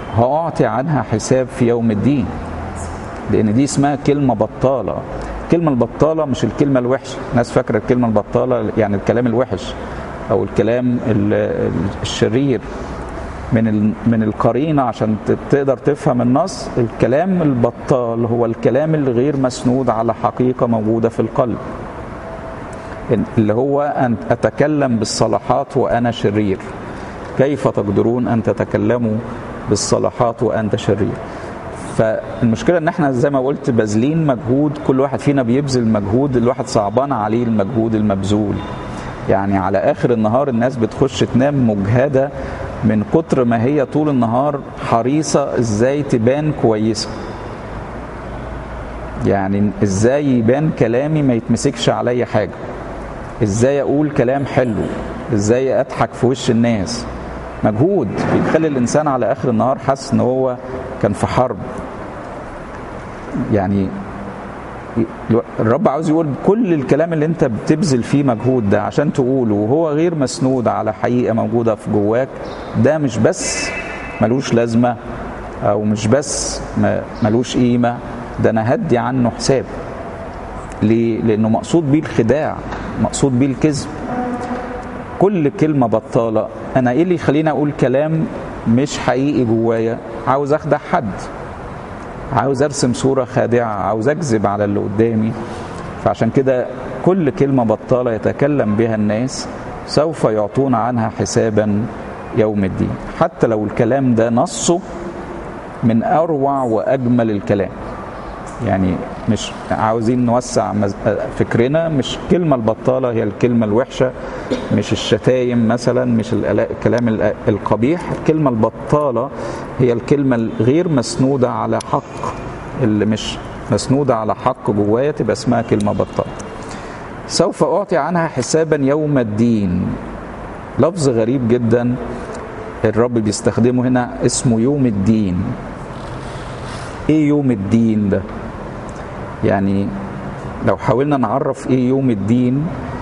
هأعطي عنها حساب في يوم الدين لأن دي اسمها كلمة بطالة الكلمة البطالة مش الكلمة الوحشة الناس فاكرة الكلمة البطالة يعني الكلام الوحش أو الكلام الشرير من من القرينه عشان تقدر تفهم النص الكلام البطال هو الكلام الغير مسنود على حقيقه موجوده في القلب اللي هو ان اتكلم بالصلاحات وانا شرير كيف تقدرون ان تتكلموا بالصلاحات وانت شرير فالمشكله ان احنا زي ما قلت باذلين مجهود كل واحد فينا بيبذل مجهود الواحد صعبان عليه المجهود المبذول يعني على اخر النهار الناس بتخش تنام مجهده من كتر ما هي طول النهار حريصة ازاي تبان كويسة يعني ازاي يبان كلامي ما يتمسكش عليا حاجة ازاي اقول كلام حلو ازاي اضحك في وش الناس مجهود بيخلي الانسان على اخر النهار حاسس ان هو كان في حرب يعني الرب عاوز يقول كل الكلام اللي انت بتبذل فيه مجهود ده عشان تقوله وهو غير مسنود على حقيقه موجوده في جواك ده مش بس ملوش لازمه او مش بس ملوش قيمه ده انا هدي عنه حساب ليه؟ لانه مقصود بيه الخداع مقصود بيه الكذب كل كلمه بطاله انا ايه اللي يخليني اقول كلام مش حقيقي جوايا عاوز اخدع حد عاوز ارسم صوره خادعه عاوز اكذب على اللي قدامي فعشان كده كل كلمه بطاله يتكلم بها الناس سوف يعطون عنها حسابا يوم الدين حتى لو الكلام ده نصه من اروع واجمل الكلام يعني مش عاوزين نوسع فكرنا مش الكلمة البطالة هي الكلمة الوحشة مش الشتايم مثلا مش الكلام القبيح الكلمة البطالة هي الكلمة الغير مسنودة على حق اللي مش مسنودة على حق جوايا تبقى اسمها كلمة بطالة سوف أعطي عنها حسابا يوم الدين لفظ غريب جدا الرب بيستخدمه هنا اسمه يوم الدين ايه يوم الدين ده يعني لو حاولنا نعرف ايه يوم الدين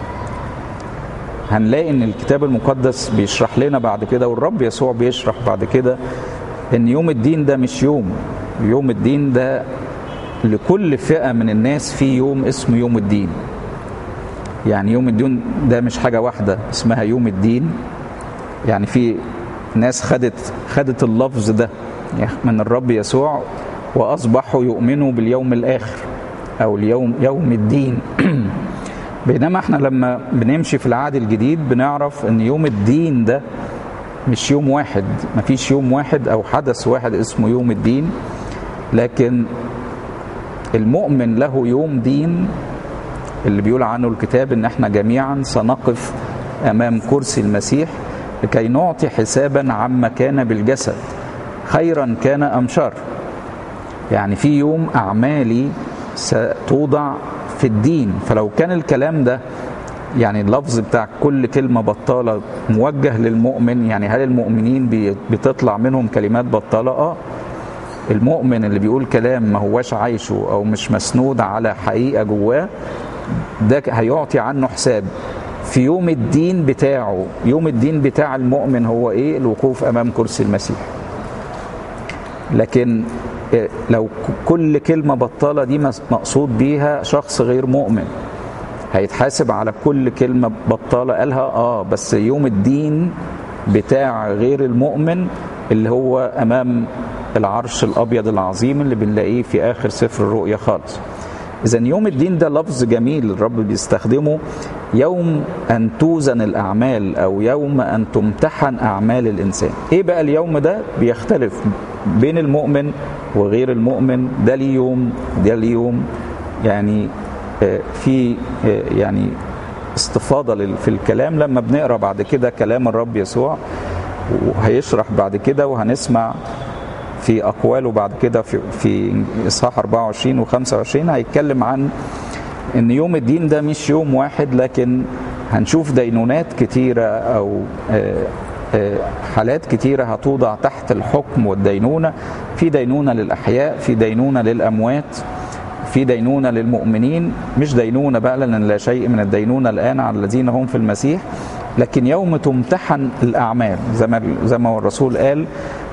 هنلاقي ان الكتاب المقدس بيشرح لنا بعد كده والرب يسوع بيشرح بعد كده ان يوم الدين ده مش يوم يوم الدين ده لكل فئة من الناس في يوم اسمه يوم الدين يعني يوم الدين ده مش حاجة واحدة اسمها يوم الدين يعني في ناس خدت خدت اللفظ ده من الرب يسوع واصبحوا يؤمنوا باليوم الاخر او اليوم يوم الدين بينما احنا لما بنمشي في العهد الجديد بنعرف ان يوم الدين ده مش يوم واحد مفيش يوم واحد او حدث واحد اسمه يوم الدين لكن المؤمن له يوم دين اللي بيقول عنه الكتاب ان احنا جميعا سنقف امام كرسي المسيح لكي نعطي حسابا عما كان بالجسد خيرا كان ام شر يعني في يوم اعمالي ستوضع في الدين فلو كان الكلام ده يعني اللفظ بتاع كل كلمه بطاله موجه للمؤمن يعني هل المؤمنين بتطلع منهم كلمات بطاله اه المؤمن اللي بيقول كلام ما هواش عايشه او مش مسنود على حقيقه جواه ده هيعطي عنه حساب في يوم الدين بتاعه يوم الدين بتاع المؤمن هو ايه الوقوف امام كرسي المسيح لكن لو كل كلمة بطالة دي مقصود بيها شخص غير مؤمن هيتحاسب على كل كلمة بطالة قالها اه بس يوم الدين بتاع غير المؤمن اللي هو امام العرش الابيض العظيم اللي بنلاقيه في اخر سفر الرؤيا خالص اذا يوم الدين ده لفظ جميل الرب بيستخدمه يوم ان توزن الاعمال او يوم ان تمتحن اعمال الانسان ايه بقى اليوم ده بيختلف بين المؤمن وغير المؤمن ده ليه يوم ده ليه يوم يعني في يعني استفاضه في الكلام لما بنقرا بعد كده كلام الرب يسوع وهيشرح بعد كده وهنسمع في اقواله بعد كده في في اصحاح 24 و25 هيتكلم عن ان يوم الدين ده مش يوم واحد لكن هنشوف دينونات كتيره او حالات كتيرة هتوضع تحت الحكم والدينونة في دينونة للأحياء في دينونة للأموات في دينونة للمؤمنين مش دينونة بقى لأن لا شيء من الدينونة الآن على الذين هم في المسيح لكن يوم تمتحن الأعمال زي ما زي ما الرسول قال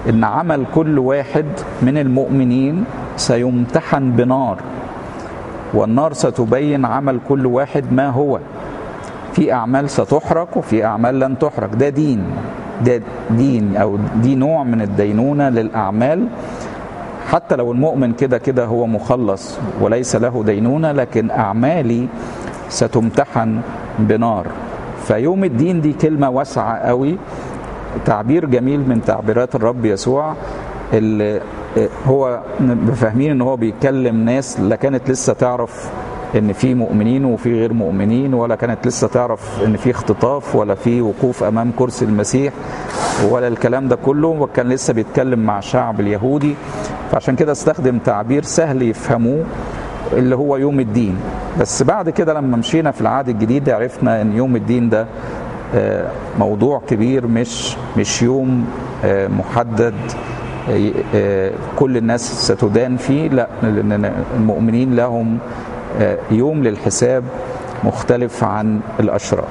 ان عمل كل واحد من المؤمنين سيمتحن بنار والنار ستبين عمل كل واحد ما هو في اعمال ستحرق وفي اعمال لن تحرق ده دين ده دين او دي نوع من الدينونه للاعمال حتى لو المؤمن كده كده هو مخلص وليس له دينونه لكن اعمالي ستمتحن بنار فيوم الدين دي كلمه واسعه قوي تعبير جميل من تعبيرات الرب يسوع اللي هو فاهمين ان هو بيتكلم ناس لا كانت لسه تعرف ان في مؤمنين وفي غير مؤمنين ولا كانت لسه تعرف ان في اختطاف ولا في وقوف امام كرسي المسيح ولا الكلام ده كله وكان لسه بيتكلم مع الشعب اليهودي فعشان كده استخدم تعبير سهل يفهموه اللي هو يوم الدين بس بعد كده لما مشينا في العهد الجديد عرفنا ان يوم الدين ده موضوع كبير مش مش يوم محدد كل الناس ستدان فيه لا لان المؤمنين لهم يوم للحساب مختلف عن الاشرار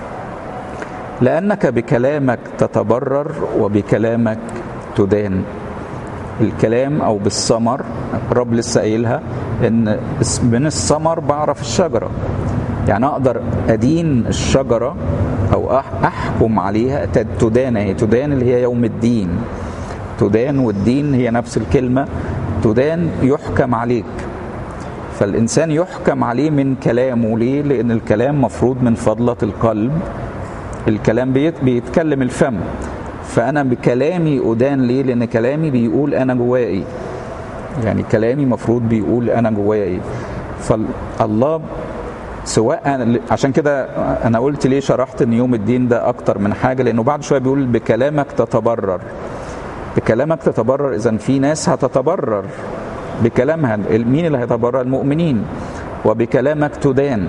لانك بكلامك تتبرر وبكلامك تدان الكلام او بالثمر الرب لسه قايلها ان من الثمر بعرف الشجره يعني اقدر ادين الشجره او احكم عليها تدان هي تدان اللي هي يوم الدين تدان والدين هي نفس الكلمه تدان يحكم عليك فالانسان يحكم عليه من كلامه ليه لان الكلام مفروض من فضله القلب الكلام بيتكلم الفم فانا بكلامي ادان ليه لان كلامي بيقول انا جوايا ايه يعني كلامي مفروض بيقول انا جوايا ايه فالله سواء عشان كده انا قلت ليه شرحت ان يوم الدين ده اكتر من حاجه لانه بعد شويه بيقول بكلامك تتبرر بكلامك تتبرر اذا في ناس هتتبرر بكلامها مين اللي هيتبرر المؤمنين وبكلامك تدان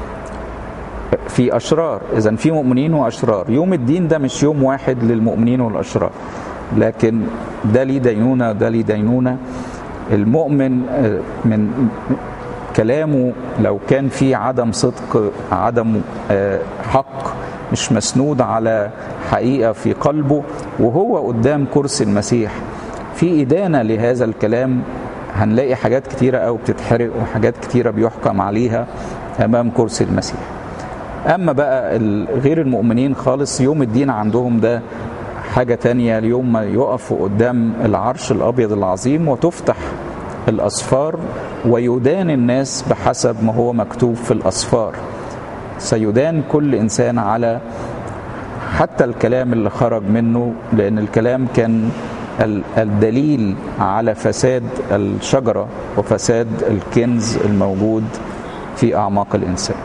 في اشرار اذا في مؤمنين واشرار يوم الدين ده مش يوم واحد للمؤمنين والاشرار لكن ده ليه دينونه ده ليه دينونه المؤمن من كلامه لو كان في عدم صدق عدم حق مش مسنود على حقيقه في قلبه وهو قدام كرسي المسيح في ادانه لهذا الكلام هنلاقي حاجات كتيره قوي بتتحرق وحاجات كتيره بيحكم عليها امام كرسي المسيح اما بقى غير المؤمنين خالص يوم الدين عندهم ده حاجه تانية اليوم ما يقفوا قدام العرش الابيض العظيم وتفتح الاسفار ويدان الناس بحسب ما هو مكتوب في الاسفار سيدان كل انسان على حتى الكلام اللي خرج منه لان الكلام كان الدليل على فساد الشجره وفساد الكنز الموجود في اعماق الانسان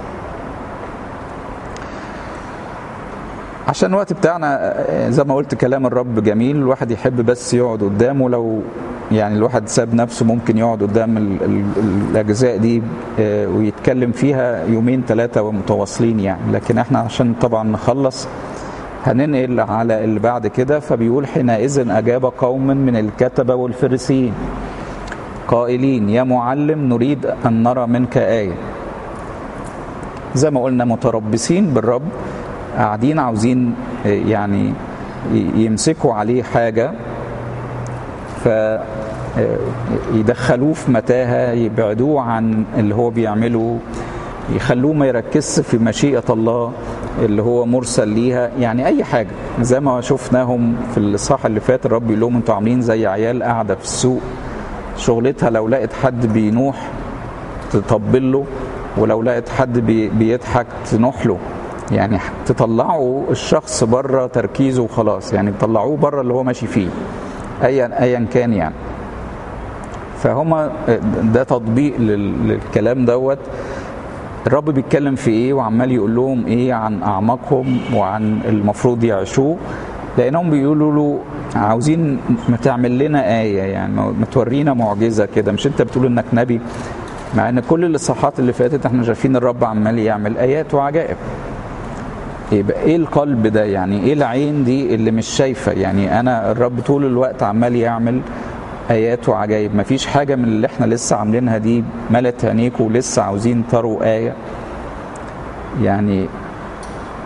عشان الوقت بتاعنا زي ما قلت كلام الرب جميل الواحد يحب بس يقعد قدامه لو يعني الواحد ساب نفسه ممكن يقعد قدام ال ال الاجزاء دي ويتكلم فيها يومين ثلاثه متواصلين يعني لكن احنا عشان طبعا نخلص هننقل على اللي بعد كده فبيقول حينئذ اجاب قوم من الكتبه والفريسيين قائلين يا معلم نريد ان نرى منك ايه زي ما قلنا متربصين بالرب قاعدين عاوزين يعني يمسكوا عليه حاجة فيدخلوه في متاهة يبعدوه عن اللي هو بيعمله يخلوه ما يركزش في مشيئة الله اللي هو مرسل ليها يعني أي حاجة زي ما شفناهم في الإصحاح اللي فات الرب يقول لهم أنتوا عاملين زي عيال قاعدة في السوق شغلتها لو لقت حد بينوح تطبل له ولو لقت حد بي بيضحك تنوح له يعني تطلعوا الشخص بره تركيزه وخلاص يعني تطلعوه بره اللي هو ماشي فيه ايا ايا كان يعني فهم ده تطبيق للكلام دوت الرب بيتكلم في ايه وعمال يقول لهم ايه عن اعماقهم وعن المفروض يعيشوه لانهم بيقولوا له عاوزين ما تعمل لنا ايه يعني ما تورينا معجزه كده مش انت بتقول انك نبي مع ان كل الاصحاحات اللي فاتت احنا شايفين الرب عمال يعمل ايات وعجائب يبقى ايه القلب ده يعني ايه العين دي اللي مش شايفه يعني انا الرب طول الوقت عمال يعمل ايات وعجائب مفيش حاجه من اللي احنا لسه عاملينها دي ملت عينيكم ولسه عاوزين تروا ايه يعني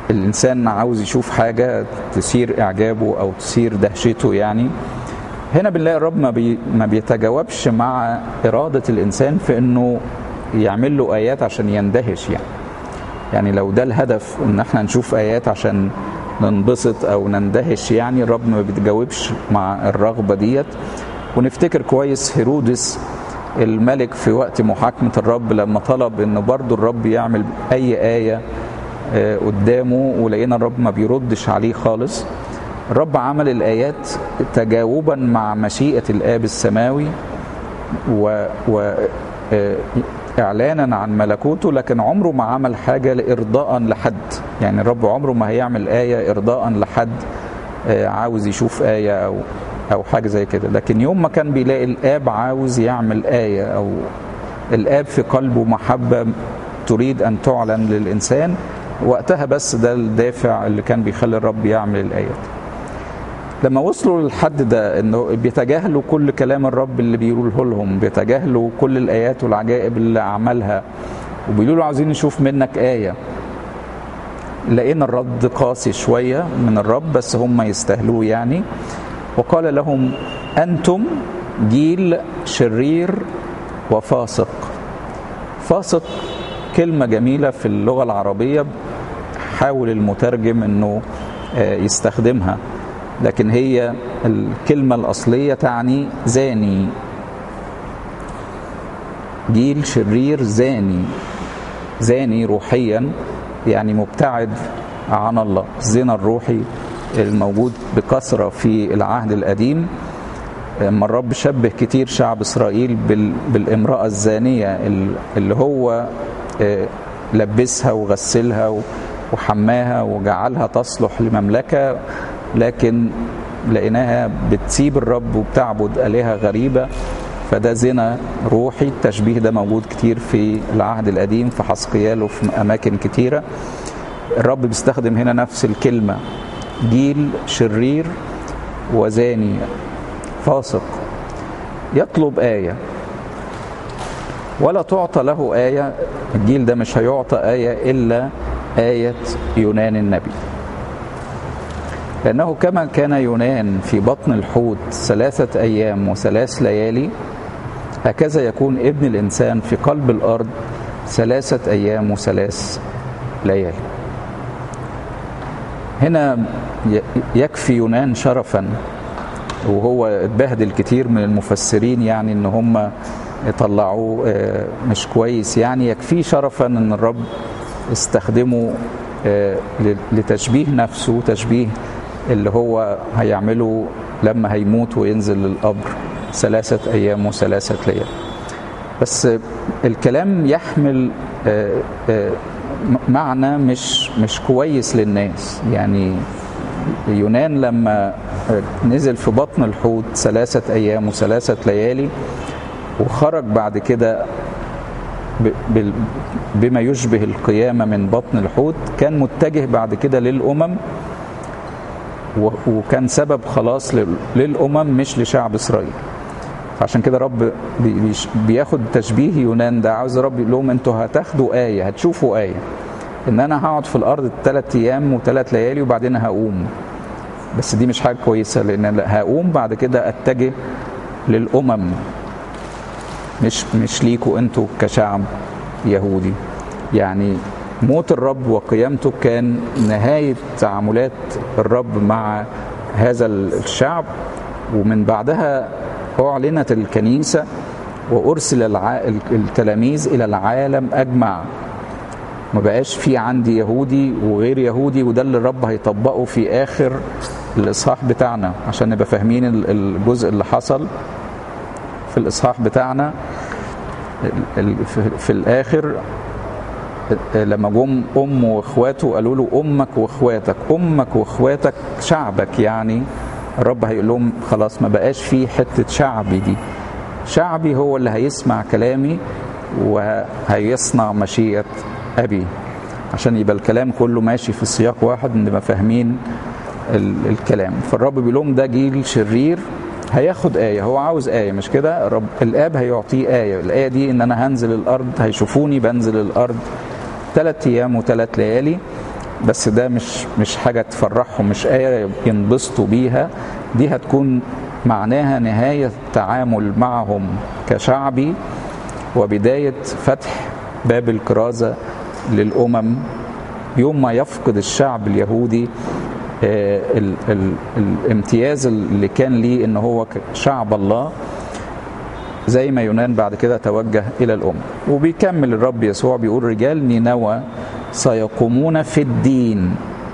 الانسان عاوز يشوف حاجه تثير اعجابه او تثير دهشته يعني هنا بنلاقي الرب ما, بي ما بيتجاوبش مع اراده الانسان في انه يعمل له ايات عشان يندهش يعني يعني لو ده الهدف ان احنا نشوف ايات عشان ننبسط او نندهش يعني الرب ما بيتجاوبش مع الرغبه ديت ونفتكر كويس هيرودس الملك في وقت محاكمة الرب لما طلب انه برضو الرب يعمل اي آية قدامه ولقينا الرب ما بيردش عليه خالص الرب عمل الآيات تجاوبا مع مشيئة الآب السماوي و, و اعلانا عن ملكوته لكن عمره ما عمل حاجه لارضاء لحد يعني الرب عمره ما هيعمل ايه ارضاء لحد عاوز يشوف ايه او او حاجه زي كده لكن يوم ما كان بيلاقي الاب عاوز يعمل ايه او الاب في قلبه محبه تريد ان تعلن للانسان وقتها بس ده الدافع اللي كان بيخلي الرب يعمل الايات لما وصلوا للحد ده انه بيتجاهلوا كل كلام الرب اللي بيقوله لهم بيتجاهلوا كل الايات والعجائب اللي عملها وبيقولوا له عاوزين نشوف منك ايه لقينا الرد قاسي شويه من الرب بس هم يستاهلوه يعني وقال لهم انتم جيل شرير وفاسق فاسق كلمه جميله في اللغه العربيه حاول المترجم انه يستخدمها لكن هي الكلمة الأصلية تعني زاني جيل شرير زاني زاني روحيا يعني مبتعد عن الله الزنا الروحي الموجود بكثرة في العهد القديم لما الرب شبه كتير شعب إسرائيل بالامرأة الزانية اللي هو لبسها وغسلها وحماها وجعلها تصلح لمملكة لكن لقيناها بتسيب الرب وبتعبد آلهة غريبة فده زنا روحي التشبيه ده موجود كتير في العهد القديم في حسقيال وفي أماكن كتيرة الرب بيستخدم هنا نفس الكلمة جيل شرير وزاني فاسق يطلب آية ولا تعطى له آية الجيل ده مش هيعطى آية إلا آية يونان النبي لأنه كما كان يونان في بطن الحوت ثلاثة أيام وثلاث ليالي هكذا يكون ابن الإنسان في قلب الأرض ثلاثة أيام وثلاث ليالي هنا يكفي يونان شرفا وهو اتبهدل كتير من المفسرين يعني ان هم طلعوه مش كويس يعني يكفيه شرفا ان الرب استخدمه لتشبيه نفسه تشبيه اللي هو هيعمله لما هيموت وينزل للقبر ثلاثة أيام وثلاثة ليال بس الكلام يحمل معنى مش مش كويس للناس يعني يونان لما نزل في بطن الحوت ثلاثة أيام وثلاثة ليالي وخرج بعد كده بما يشبه القيامة من بطن الحوت كان متجه بعد كده للأمم وكان سبب خلاص للأمم مش لشعب إسرائيل عشان كده رب بياخد تشبيه يونان ده عاوز رب يقول لهم انتوا هتاخدوا آية هتشوفوا آية ان انا هقعد في الارض ثلاث ايام وثلاث ليالي وبعدين هقوم بس دي مش حاجه كويسه لان هقوم بعد كده اتجه للامم مش مش ليكوا انتوا كشعب يهودي يعني موت الرب وقيامته كان نهايه تعاملات الرب مع هذا الشعب ومن بعدها اعلنت الكنيسه وارسل التلاميذ الى العالم اجمع ما بقاش في عندي يهودي وغير يهودي وده اللي الرب هيطبقه في اخر الاصحاح بتاعنا عشان نبقى فاهمين الجزء اللي حصل في الاصحاح بتاعنا في الاخر لما جم ام واخواته قالوا له امك واخواتك امك واخواتك شعبك يعني الرب هيقول لهم خلاص ما بقاش في حته شعبي دي شعبي هو اللي هيسمع كلامي وهيصنع مشيئه أبي عشان يبقى الكلام كله ماشي في سياق واحد نبقى فاهمين الكلام فالرب بيقول لهم ده جيل شرير هياخد آية هو عاوز آية مش كده الرب الآب هيعطيه آية الآية دي إن أنا هنزل الأرض هيشوفوني بنزل الأرض ثلاث أيام وثلاث ليالي بس ده مش مش حاجه تفرحهم مش ايه ينبسطوا بيها دي هتكون معناها نهايه التعامل معهم كشعبي وبدايه فتح باب الكرازه للامم يوم ما يفقد الشعب اليهودي ال ال الامتياز اللي كان ليه ان هو شعب الله زي ما يونان بعد كده توجه الى الامم وبيكمل الرب يسوع بيقول رجال نينوى سيقومون في الدين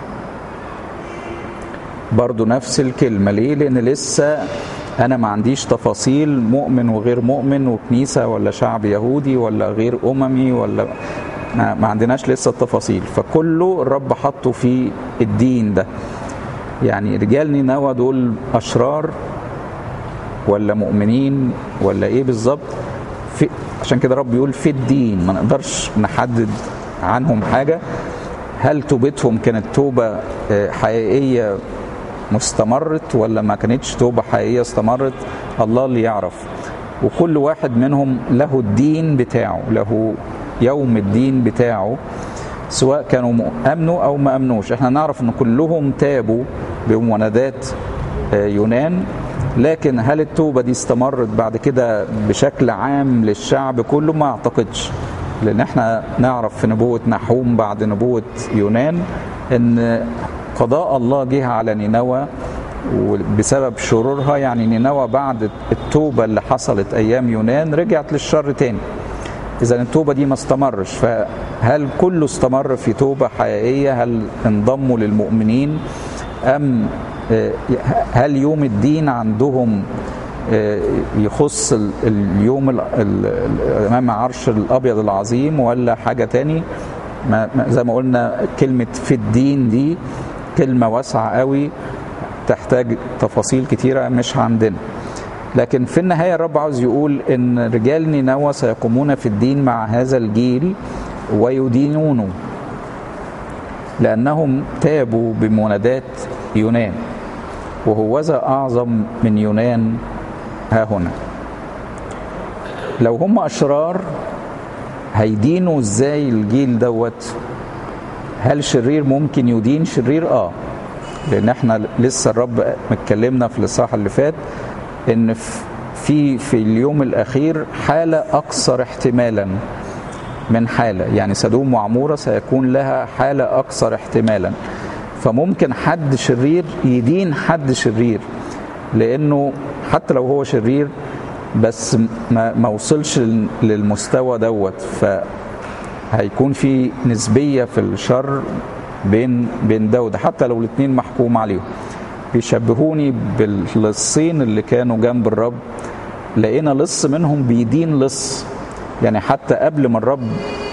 برضو نفس الكلمة ليه لأن لسه أنا ما عنديش تفاصيل مؤمن وغير مؤمن وكنيسة ولا شعب يهودي ولا غير أممي ولا ما عندناش لسه التفاصيل فكله الرب حطه في الدين ده يعني رجال نينوى دول أشرار ولا مؤمنين ولا إيه بالظبط في عشان كده الرب يقول في الدين ما نقدرش نحدد عنهم حاجة هل توبتهم كانت توبة حقيقية مستمرت ولا ما كانتش توبة حقيقية استمرت الله اللي يعرف وكل واحد منهم له الدين بتاعه له يوم الدين بتاعه سواء كانوا امنوا او ما امنوش احنا نعرف ان كلهم تابوا بمنادات يونان لكن هل التوبه دي استمرت بعد كده بشكل عام للشعب كله ما اعتقدش لان احنا نعرف في نبوه نحوم بعد نبوه يونان ان قضاء الله جه على نينوى وبسبب شرورها يعني نينوى بعد التوبه اللي حصلت ايام يونان رجعت للشر تاني اذا التوبه دي ما استمرش فهل كله استمر في توبه حقيقيه هل انضموا للمؤمنين ام هل يوم الدين عندهم يخص اليوم امام عرش الابيض العظيم ولا حاجه تاني زي ما قلنا كلمه في الدين دي كلمه واسعه قوي تحتاج تفاصيل كتيره مش عندنا لكن في النهاية الرب عاوز يقول إن رجال نينوى سيقومون في الدين مع هذا الجيل ويدينونه لأنهم تابوا بمنادات يونان وهوذا أعظم من يونان ها هنا لو هم أشرار هيدينوا ازاي الجيل دوت هل شرير ممكن يدين شرير اه لان احنا لسه الرب متكلمنا في الاصحاح اللي فات ان في في اليوم الاخير حاله اكثر احتمالا من حاله يعني سدوم وعموره سيكون لها حاله اكثر احتمالا فممكن حد شرير يدين حد شرير لانه حتى لو هو شرير بس ما, ما وصلش للمستوى دوت فهيكون في نسبيه في الشر بين بين ده وده حتى لو الاثنين محكوم عليهم بيشبهوني باللصين اللي كانوا جنب الرب لقينا لص منهم بيدين لص يعني حتى قبل ما الرب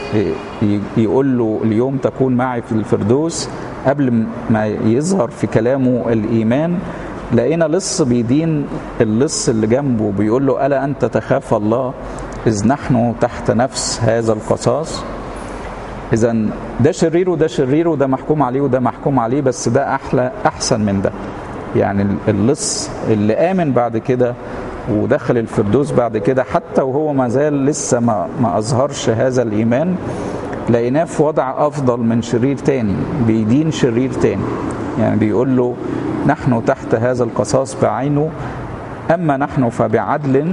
يقول له اليوم تكون معي في الفردوس قبل ما يظهر في كلامه الايمان لقينا لص بيدين اللص اللي جنبه بيقول له الا انت تخاف الله اذ نحن تحت نفس هذا القصاص اذا ده شرير وده شرير وده محكوم عليه وده محكوم عليه بس ده احلى احسن من ده يعني اللص اللي امن بعد كده ودخل الفردوس بعد كده حتى وهو ما زال لسه ما, ما اظهرش هذا الايمان لقيناه في وضع افضل من شرير تاني بيدين شرير تاني يعني بيقول له نحن تحت هذا القصاص بعينه اما نحن فبعدل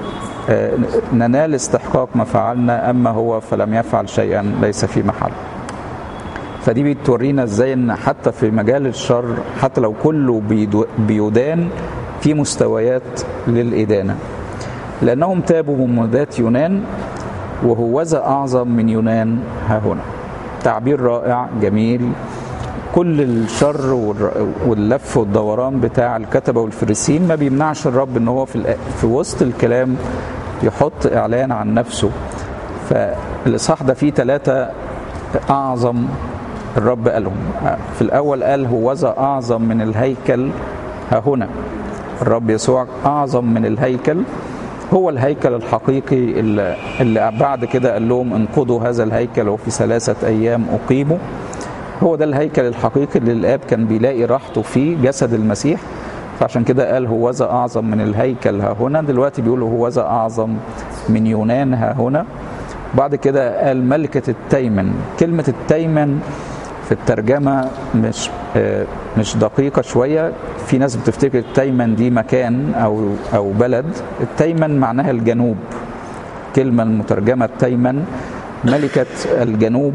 ننال استحقاق ما فعلنا اما هو فلم يفعل شيئا ليس في محل فدي بتورينا ازاي ان حتى في مجال الشر حتى لو كله بيدان في مستويات للإدانة لأنهم تابوا من منادات يونان وهوذا أعظم من يونان ها هنا تعبير رائع جميل كل الشر واللف والدوران بتاع الكتبة والفريسين ما بيمنعش الرب ان هو في, في وسط الكلام يحط اعلان عن نفسه فالاصحاح ده فيه ثلاثة اعظم الرب قالهم في الاول قال هوذا اعظم من الهيكل ها هنا الرب يسوع اعظم من الهيكل هو الهيكل الحقيقي اللي, اللي بعد كده قال لهم انقضوا هذا الهيكل وفي ثلاثة ايام اقيموا هو ده الهيكل الحقيقي اللي الاب كان بيلاقي راحته فيه جسد المسيح فعشان كده قال هوذا اعظم من الهيكل ها هنا دلوقتي بيقول هوذا اعظم من يونان ها هنا بعد كده قال ملكة التيمن كلمة التيمن في الترجمة مش مش دقيقة شوية في ناس بتفتكر التيمن دي مكان أو أو بلد التيمن معناها الجنوب كلمة المترجمة التيمن ملكة الجنوب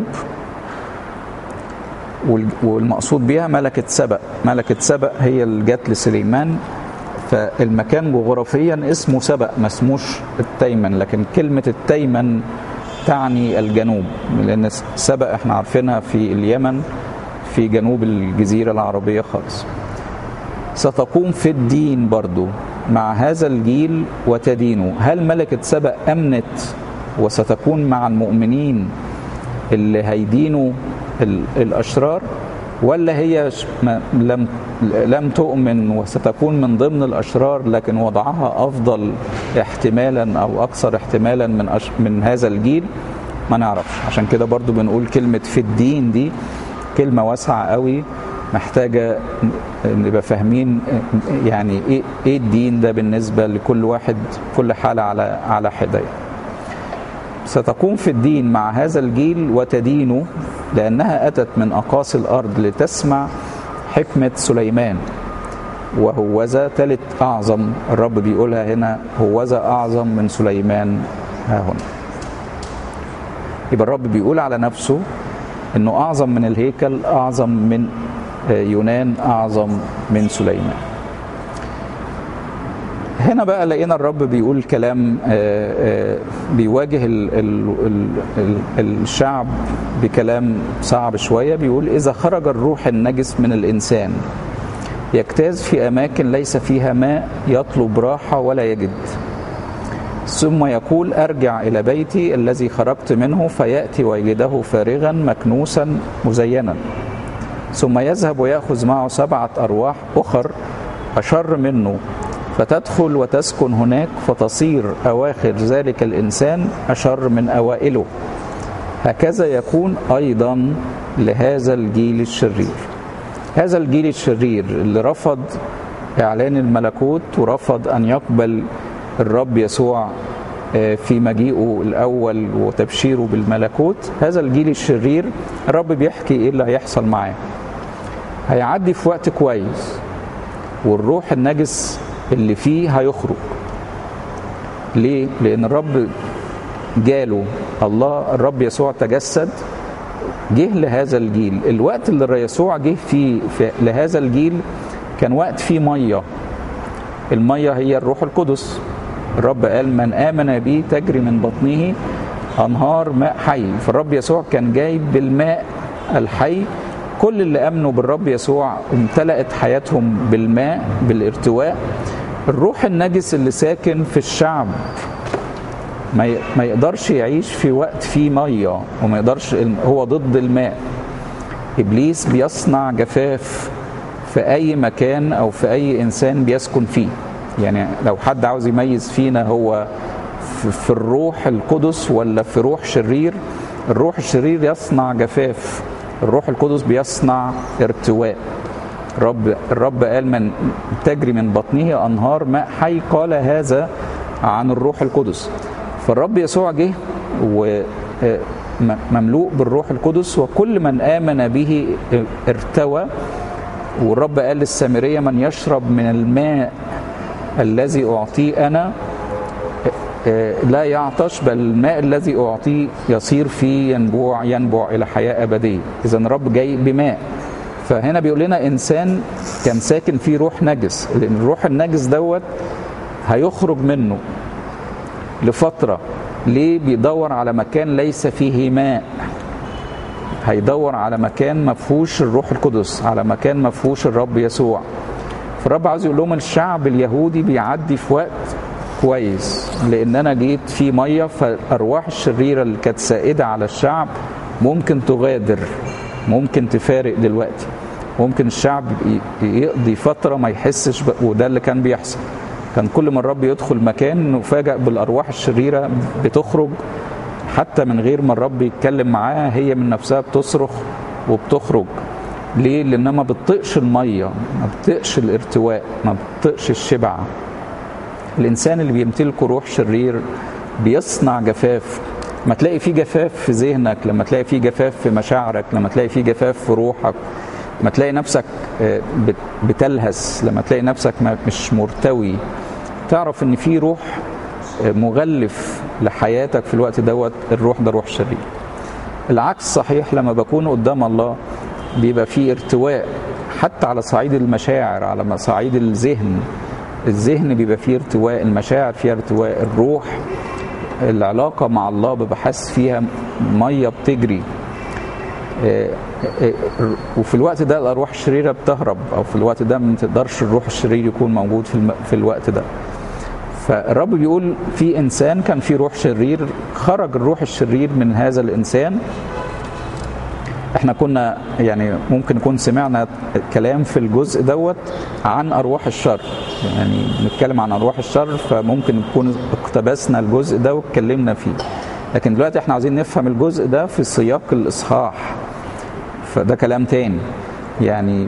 والمقصود بها ملكة سبأ ملكة سبأ هي اللي جت لسليمان فالمكان جغرافيا اسمه سبأ ما اسموش التيمن لكن كلمة التيمن تعني الجنوب لأن سبأ احنا عارفينها في اليمن في جنوب الجزيرة العربية خالص ستقوم في الدين برضو مع هذا الجيل وتدينه هل ملكة سبأ أمنت وستكون مع المؤمنين اللي هيدينوا الأشرار ولا هي لم لم تؤمن وستكون من ضمن الاشرار لكن وضعها افضل احتمالا او اكثر احتمالا من أش من هذا الجيل ما نعرفش عشان كده برضو بنقول كلمه في الدين دي كلمه واسعه قوي محتاجه نبقى فاهمين يعني ايه ايه الدين ده بالنسبه لكل واحد كل حاله على على حده ستقوم في الدين مع هذا الجيل وتدينه لأنها أتت من أقاصي الأرض لتسمع حكمة سليمان وهوذا تلت أعظم الرب بيقولها هنا هوذا أعظم من سليمان ها هنا يبقى الرب بيقول على نفسه أنه أعظم من الهيكل أعظم من يونان أعظم من سليمان هنا بقى لقينا الرب بيقول كلام بيواجه الشعب بكلام صعب شوية بيقول إذا خرج الروح النجس من الإنسان يجتاز في أماكن ليس فيها ماء يطلب راحة ولا يجد ثم يقول أرجع إلى بيتي الذي خرجت منه فيأتي ويجده فارغا مكنوسا مزينا ثم يذهب ويأخذ معه سبعة أرواح أخر أشر منه فتدخل وتسكن هناك فتصير أواخر ذلك الإنسان أشر من أوائله هكذا يكون أيضا لهذا الجيل الشرير هذا الجيل الشرير اللي رفض إعلان الملكوت ورفض أن يقبل الرب يسوع في مجيئه الأول وتبشيره بالملكوت هذا الجيل الشرير الرب بيحكي إيه اللي هيحصل معاه هيعدي في وقت كويس والروح النجس اللي فيه هيخرج ليه؟ لأن الرب جاله الله الرب يسوع تجسد جه لهذا الجيل الوقت اللي يسوع جه فيه في لهذا الجيل كان وقت فيه مية المية هي الروح القدس الرب قال من آمن بي تجري من بطنه أنهار ماء حي فالرب يسوع كان جاي بالماء الحي كل اللي امنوا بالرب يسوع امتلأت حياتهم بالماء بالارتواء الروح النجس اللي ساكن في الشعب ما ما يقدرش يعيش في وقت فيه ميه وما يقدرش هو ضد الماء ابليس بيصنع جفاف في اي مكان او في اي انسان بيسكن فيه يعني لو حد عاوز يميز فينا هو في الروح القدس ولا في روح شرير الروح الشرير يصنع جفاف الروح القدس بيصنع ارتواء الرب الرب قال من تجري من بطنه انهار ماء حي قال هذا عن الروح القدس فالرب يسوع جه ومملوء بالروح القدس وكل من امن به ارتوى والرب قال للسامريه من يشرب من الماء الذي اعطيه انا لا يعطش بل الماء الذي اعطيه يصير فيه ينبوع ينبع الى حياه ابديه اذا الرب جاي بماء فهنا بيقول لنا انسان كان ساكن فيه روح نجس لان الروح النجس دوت هيخرج منه لفتره ليه بيدور على مكان ليس فيه ماء هيدور على مكان ما فيهوش الروح القدس على مكان ما فيهوش الرب يسوع فالرب عاوز يقول لهم الشعب اليهودي بيعدي في وقت كويس لان انا جيت في ميه فالارواح الشريره اللي كانت سائده على الشعب ممكن تغادر ممكن تفارق دلوقتي ممكن الشعب يقضي فتره ما يحسش وده اللي كان بيحصل كان كل ما الرب يدخل مكان نفاجئ بالارواح الشريره بتخرج حتى من غير ما الرب يتكلم معاها هي من نفسها بتصرخ وبتخرج ليه؟ لانها ما بتطقش الميه ما بتطقش الارتواء ما بتطقش الشبع الانسان اللي بيمتلكه روح شرير بيصنع جفاف لما تلاقي في جفاف في ذهنك لما تلاقي في جفاف في مشاعرك لما تلاقي في جفاف في روحك لما تلاقي نفسك بتلهس لما تلاقي نفسك مش مرتوي تعرف ان في روح مغلف لحياتك في الوقت دوت الروح ده روح شرير العكس صحيح لما بكون قدام الله بيبقى في ارتواء حتى على صعيد المشاعر على صعيد الذهن الذهن بيبقى فيه ارتواء المشاعر فيها ارتواء الروح العلاقة مع الله ببقى حاسس فيها مية بتجري وفي الوقت ده الأرواح الشريرة بتهرب أو في الوقت ده ما تقدرش الروح الشرير يكون موجود في, الم... في الوقت ده فالرب بيقول في إنسان كان في روح شرير خرج الروح الشرير من هذا الإنسان احنا كنا يعني ممكن نكون سمعنا كلام في الجزء دوت عن ارواح الشر يعني نتكلم عن ارواح الشر فممكن نكون اقتبسنا الجزء ده واتكلمنا فيه لكن دلوقتي احنا عايزين نفهم الجزء ده في سياق الاصحاح فده كلام تاني يعني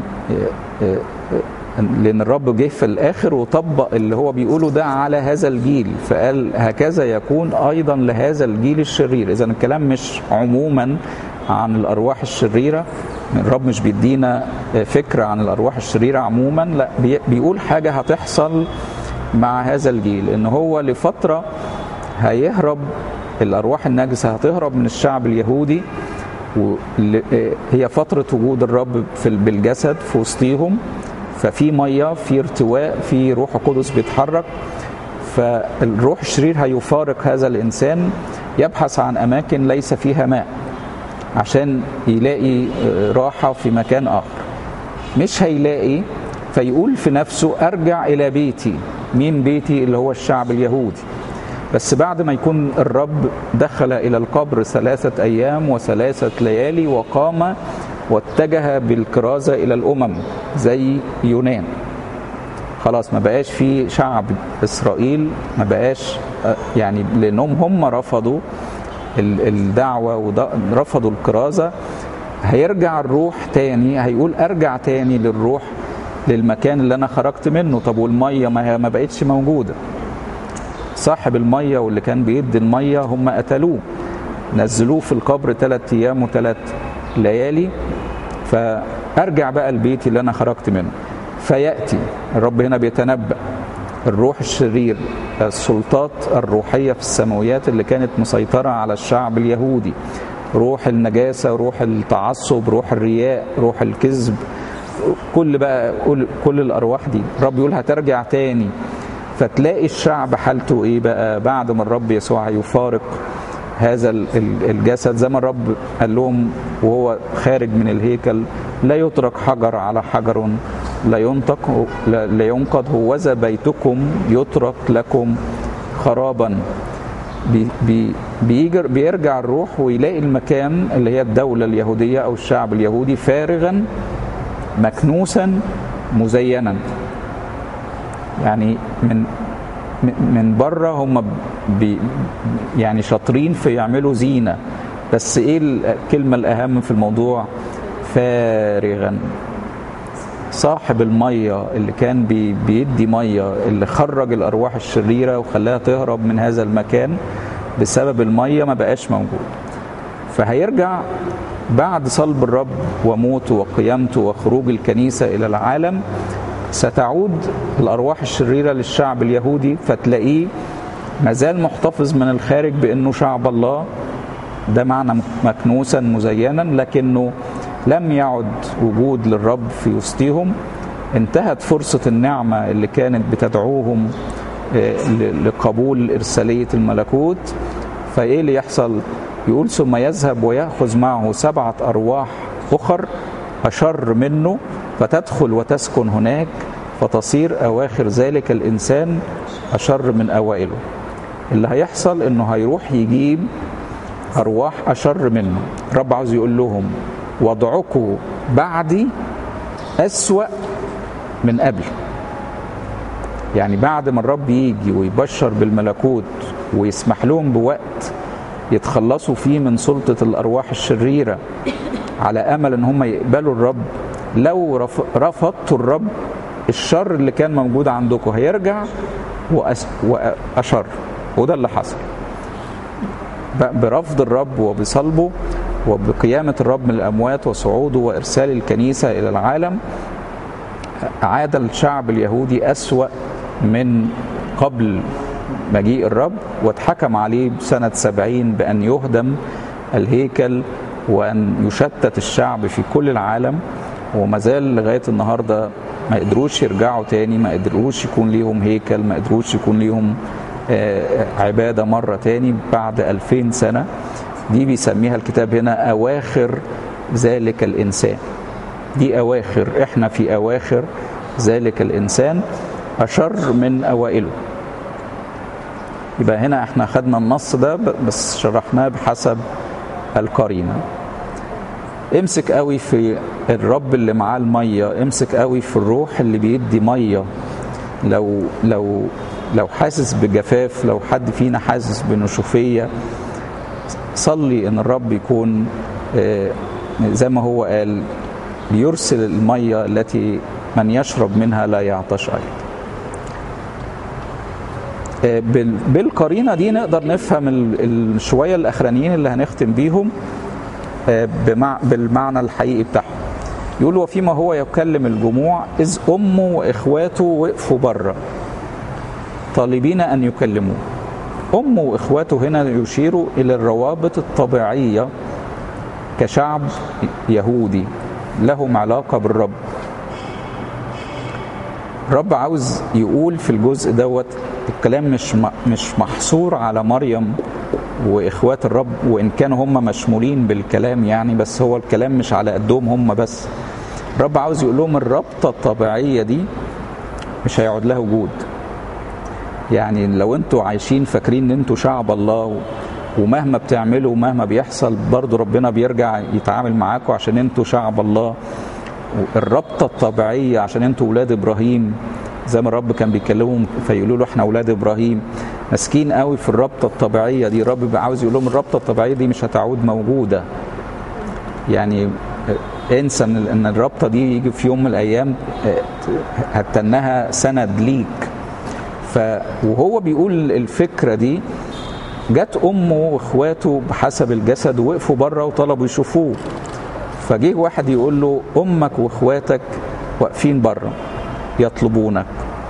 لان الرب جه في الاخر وطبق اللي هو بيقوله ده على هذا الجيل فقال هكذا يكون ايضا لهذا الجيل الشرير اذا الكلام مش عموما عن الارواح الشريره الرب مش بيدينا فكره عن الارواح الشريره عموما لا بيقول حاجه هتحصل مع هذا الجيل ان هو لفتره هيهرب الارواح النجسه هتهرب من الشعب اليهودي هي فتره وجود الرب في بالجسد في وسطيهم ففي ميه في ارتواء في روح القدس بيتحرك فالروح الشرير هيفارق هذا الانسان يبحث عن اماكن ليس فيها ماء عشان يلاقي راحة في مكان آخر مش هيلاقي فيقول في نفسه أرجع إلى بيتي مين بيتي اللي هو الشعب اليهودي بس بعد ما يكون الرب دخل إلى القبر ثلاثة أيام وثلاثة ليالي وقام واتجه بالكرازة إلى الأمم زي يونان خلاص ما بقاش في شعب إسرائيل ما بقاش يعني لأنهم هم رفضوا الدعوة ورفضوا الكرازة هيرجع الروح تاني هيقول ارجع تاني للروح للمكان اللي انا خرجت منه طب والمية ما هي ما بقتش موجودة صاحب المية واللي كان بيدي المية هم قتلوه نزلوه في القبر ثلاث ايام وثلاث ليالي فارجع بقى البيت اللي انا خرجت منه فياتي الرب هنا بيتنبأ الروح الشرير السلطات الروحيه في السماويات اللي كانت مسيطره على الشعب اليهودي روح النجاسه روح التعصب روح الرياء روح الكذب كل بقى كل الارواح دي الرب يقول هترجع تاني فتلاقي الشعب حالته ايه بقى بعد ما الرب يسوع يفارق هذا الجسد زي ما الرب قال لهم وهو خارج من الهيكل لا يترك حجر على حجر لا ينطق لا ينقض هوذا بيتكم يترك لكم خرابا بي بي بيجر بيرجع الروح ويلاقي المكان اللي هي الدولة اليهودية أو الشعب اليهودي فارغا مكنوسا مزينا يعني من من بره هم بي يعني شاطرين في يعملوا زينه بس ايه الكلمه الاهم في الموضوع فارغا صاحب الميه اللي كان بي بيدي ميه اللي خرج الارواح الشريره وخلاها تهرب من هذا المكان بسبب الميه ما بقاش موجود فهيرجع بعد صلب الرب وموته وقيامته وخروج الكنيسه الى العالم ستعود الارواح الشريره للشعب اليهودي فتلاقيه مازال محتفظ من الخارج بانه شعب الله ده معنى مكنوسا مزينا لكنه لم يعد وجود للرب في وسطهم انتهت فرصه النعمه اللي كانت بتدعوهم لقبول ارساليه الملكوت فايه اللي يحصل يقول ثم يذهب وياخذ معه سبعه ارواح اخر اشر منه فتدخل وتسكن هناك فتصير اواخر ذلك الانسان اشر من اوائله اللي هيحصل انه هيروح يجيب ارواح اشر منه الرب عاوز يقول لهم وضعكم بعدي اسوا من قبل يعني بعد ما الرب يجي ويبشر بالملكوت ويسمح لهم بوقت يتخلصوا فيه من سلطة الأرواح الشريرة على أمل إن هم يقبلوا الرب لو رفضتوا الرب الشر اللي كان موجود عندكم هيرجع وأس... وأشر وده اللي حصل برفض الرب وبصلبه وبقيامة الرب من الأموات وصعوده وإرسال الكنيسة إلى العالم عاد الشعب اليهودي أسوأ من قبل مجيء الرب واتحكم عليه بسنة سبعين بأن يهدم الهيكل وأن يشتت الشعب في كل العالم وما زال لغاية النهاردة ما قدروش يرجعوا تاني ما قدروش يكون ليهم هيكل ما قدروش يكون ليهم عبادة مرة تاني بعد ألفين سنة دي بيسميها الكتاب هنا أواخر ذلك الإنسان دي أواخر إحنا في أواخر ذلك الإنسان أشر من أوائله يبقى هنا احنا خدنا النص ده بس شرحناه بحسب القرينه امسك قوي في الرب اللي معاه الميه امسك قوي في الروح اللي بيدي ميه لو لو لو حاسس بجفاف لو حد فينا حاسس بنشوفيه صلي ان الرب يكون زي ما هو قال بيرسل الميه التي من يشرب منها لا يعطش ايضا بالقرينه دي نقدر نفهم الشويه الاخرانيين اللي هنختم بيهم بالمعنى الحقيقي بتاعهم يقول وفيما هو يكلم الجموع اذ امه واخواته وقفوا بره طالبين ان يكلموه امه واخواته هنا يشيروا الى الروابط الطبيعيه كشعب يهودي لهم علاقه بالرب الرب عاوز يقول في الجزء دوت الكلام مش مش محصور على مريم واخوات الرب وان كانوا هم مشمولين بالكلام يعني بس هو الكلام مش على قدهم هم بس الرب عاوز يقول لهم الرابطه الطبيعيه دي مش هيقعد لها وجود يعني لو انتوا عايشين فاكرين ان انتوا شعب الله ومهما بتعملوا ومهما بيحصل برضو ربنا بيرجع يتعامل معاكم عشان انتوا شعب الله الرابطه الطبيعيه عشان انتوا ولاد ابراهيم زي ما الرب كان بيكلمهم فيقولوا له احنا اولاد ابراهيم ماسكين قوي في الرابطه الطبيعيه دي الرب عاوز يقول لهم الرابطه الطبيعيه دي مش هتعود موجوده يعني انسى ان الرابطه دي يجي في يوم من الايام هتنها سند ليك ف وهو بيقول الفكره دي جت امه واخواته بحسب الجسد وقفوا بره وطلبوا يشوفوه فجه واحد يقول له امك واخواتك واقفين بره يطلبونك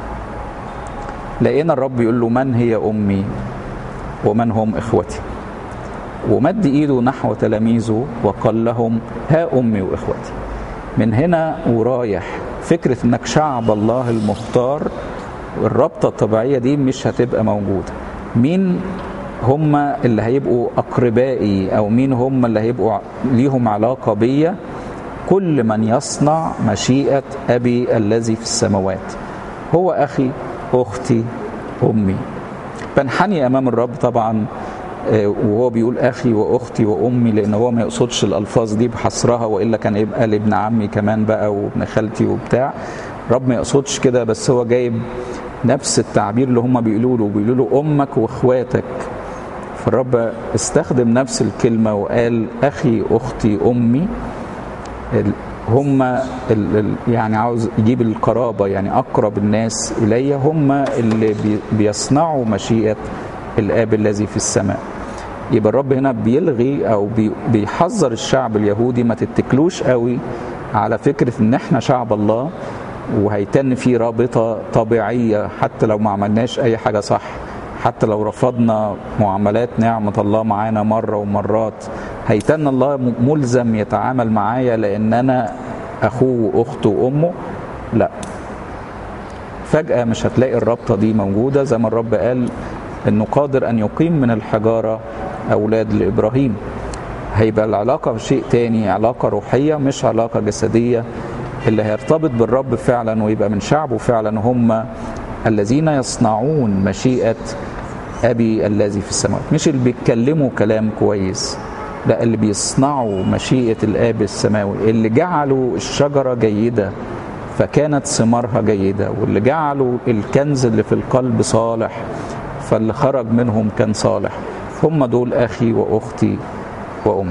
لقينا الرب يقول له من هي امي ومن هم اخوتي ومد ايده نحو تلاميذه وقال لهم ها امي واخوتي من هنا ورايح فكره انك شعب الله المختار الرابطه الطبيعيه دي مش هتبقى موجوده مين هم اللي هيبقوا اقربائي او مين هم اللي هيبقوا ليهم علاقه بيا كل من يصنع مشيئه ابي الذي في السماوات هو اخي اختي امي بنحني امام الرب طبعا وهو بيقول اخي واختي وامي لان هو ما يقصدش الالفاظ دي بحصرها والا كان يبقى لابن عمي كمان بقى وابن خالتي وبتاع رب ما يقصدش كده بس هو جايب نفس التعبير اللي هم بيقولوا له بيقولوا له امك واخواتك فالرب استخدم نفس الكلمه وقال اخي اختي امي هم ال ال يعني عاوز يجيب القرابه يعني اقرب الناس الي هم اللي بي بيصنعوا مشيئه الاب الذي في السماء يبقى الرب هنا بيلغي او بي بيحذر الشعب اليهودي ما تتكلوش قوي على فكره ان احنا شعب الله وهيتن في رابطه طبيعيه حتى لو ما عملناش اي حاجه صح حتى لو رفضنا معاملات نعمة الله معانا مرة ومرات هيتن الله ملزم يتعامل معايا لأن أنا أخوه وأخته وأمه لا فجأة مش هتلاقي الرابطة دي موجودة زي ما الرب قال إنه قادر أن يقيم من الحجارة أولاد لإبراهيم هيبقى العلاقة شيء تاني علاقة روحية مش علاقة جسدية اللي هيرتبط بالرب فعلا ويبقى من شعبه فعلا هم الذين يصنعون مشيئة أبي الذي في السماوات مش اللي بيتكلموا كلام كويس لا اللي بيصنعوا مشيئة الآب السماوي اللي جعلوا الشجرة جيدة فكانت ثمارها جيدة واللي جعلوا الكنز اللي في القلب صالح فاللي خرج منهم كان صالح هم دول أخي وأختي وأمي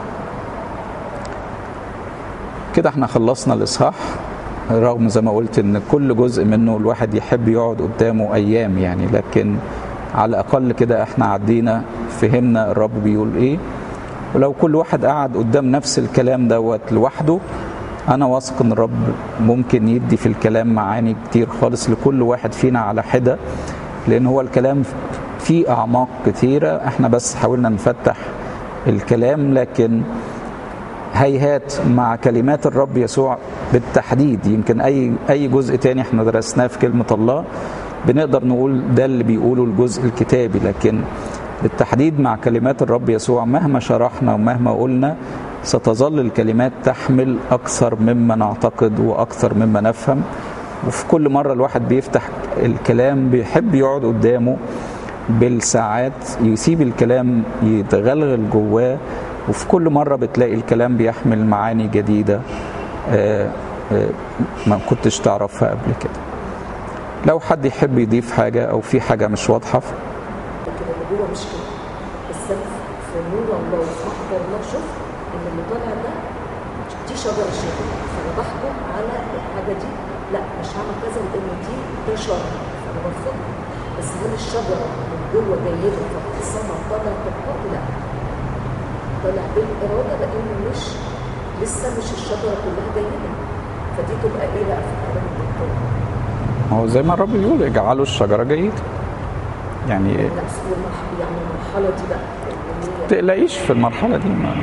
كده احنا خلصنا الإصحاح رغم زي ما قلت ان كل جزء منه الواحد يحب يقعد قدامه ايام يعني لكن على الاقل كده احنا عدينا فهمنا الرب بيقول ايه ولو كل واحد قعد قدام نفس الكلام دوت لوحده انا واثق ان الرب ممكن يدي في الكلام معاني كتير خالص لكل واحد فينا على حده لان هو الكلام فيه اعماق كتيره احنا بس حاولنا نفتح الكلام لكن هيهات مع كلمات الرب يسوع بالتحديد يمكن اي اي جزء تاني احنا درسناه في كلمه الله بنقدر نقول ده اللي بيقوله الجزء الكتابي لكن بالتحديد مع كلمات الرب يسوع مهما شرحنا ومهما قلنا ستظل الكلمات تحمل اكثر مما نعتقد واكثر مما نفهم وفي كل مره الواحد بيفتح الكلام بيحب يقعد قدامه بالساعات يسيب الكلام يتغلغل جواه وفي كل مرة بتلاقي الكلام بيحمل معاني جديدة آآ آآ ما كنتش تعرفها قبل كده لو حد يحب يضيف حاجة أو في حاجة مش واضحة لكن اللي جوه مش كده بس انا في نور الله وفي محضر الله شفت ان اللي طالع ده دي شجره شجره فانا بحكم على الحاجه دي لا مش هعمل كذا لان دي ده شر فانا برفضها بس هل الشجره من جوه جيده فبتسمع طالع بالحب لا طالع بالاراده لانه مش لسه مش الشجره كلها جيده فدي تبقى ايه بقى في الكلام الدكتور هو زي ما الرب بيقول اجعلوا الشجرة جيدة يعني لا والمرح- يعني المرحله دي بقى اللي هي تقلقيش في المرحلة دي ما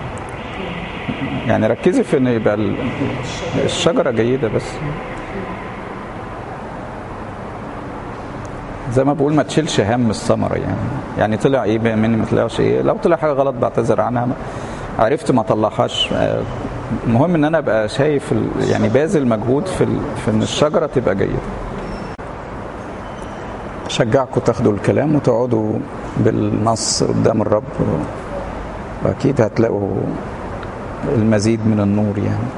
يعني ركزي في ان يبقى ال- الشجرة جيدة بس زي ما بقول ما تشيلش هم الثمرة يعني يعني طلع ايه بقى مني ما طلعش ايه لو طلع حاجة غلط بعتذر عنها ما- عرفت ما طلعهاش آه، المهم ان انا ابقى شايف ال- يعني باذل مجهود في ال- في ان الشجرة تبقى جيدة اشجعكم تاخدوا الكلام وتقعدوا بالنص قدام الرب واكيد هتلاقوا المزيد من النور يعني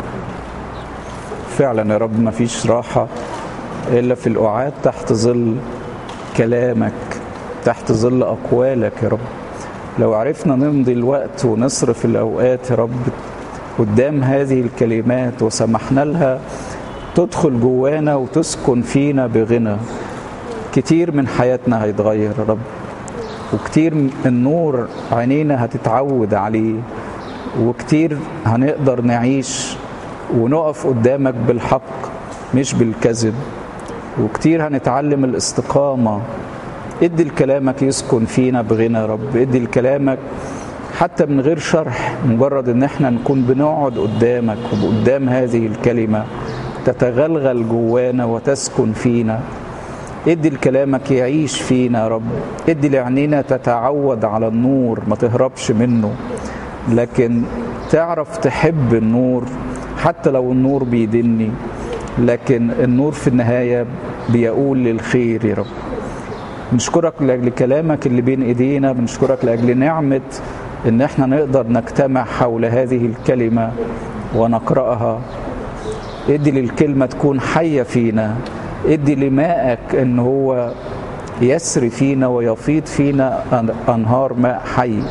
فعلا يا رب ما فيش راحة إلا في القعاد تحت ظل كلامك تحت ظل أقوالك يا رب لو عرفنا نمضي الوقت ونصرف الأوقات يا رب قدام هذه الكلمات وسمحنا لها تدخل جوانا وتسكن فينا بغنى كتير من حياتنا هيتغير يا رب وكتير من النور عينينا هتتعود عليه وكتير هنقدر نعيش ونقف قدامك بالحق مش بالكذب وكتير هنتعلم الاستقامة ادي لكلامك يسكن فينا بغنى يا رب ادي لكلامك حتى من غير شرح مجرد ان احنا نكون بنقعد قدامك وقدام هذه الكلمة تتغلغل جوانا وتسكن فينا ادي لكلامك يعيش فينا يا رب ادي لعينينا تتعود على النور ما تهربش منه لكن تعرف تحب النور حتى لو النور بيدني لكن النور في النهاية بيقول للخير يا رب بنشكرك لأجل كلامك اللي بين ايدينا بنشكرك لأجل نعمة ان احنا نقدر نجتمع حول هذه الكلمة ونقرأها ادي للكلمة تكون حية فينا ادي لمائك ان هو يسري فينا ويفيض فينا انهار ماء حي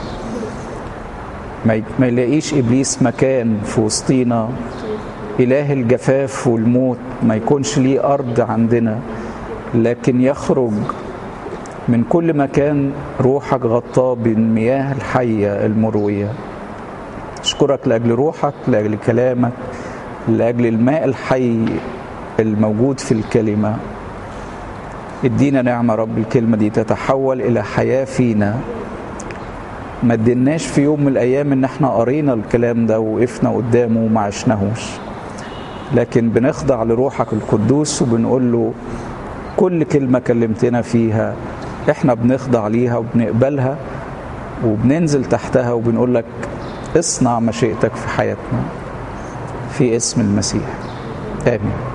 ما ما يلاقيش ابليس مكان في وسطينا اله الجفاف والموت ما يكونش ليه ارض عندنا لكن يخرج من كل مكان روحك غطاه بالمياه الحيه المرويه اشكرك لاجل روحك لاجل كلامك لاجل الماء الحي الموجود في الكلمه ادينا نعمه رب الكلمه دي تتحول الى حياه فينا ما اديناش في يوم من الايام ان احنا قرينا الكلام ده ووقفنا قدامه وما عشناهوش لكن بنخضع لروحك القدوس وبنقول له كل كلمه كلمتنا فيها احنا بنخضع ليها وبنقبلها وبننزل تحتها وبنقول لك اصنع مشيئتك في حياتنا في اسم المسيح امين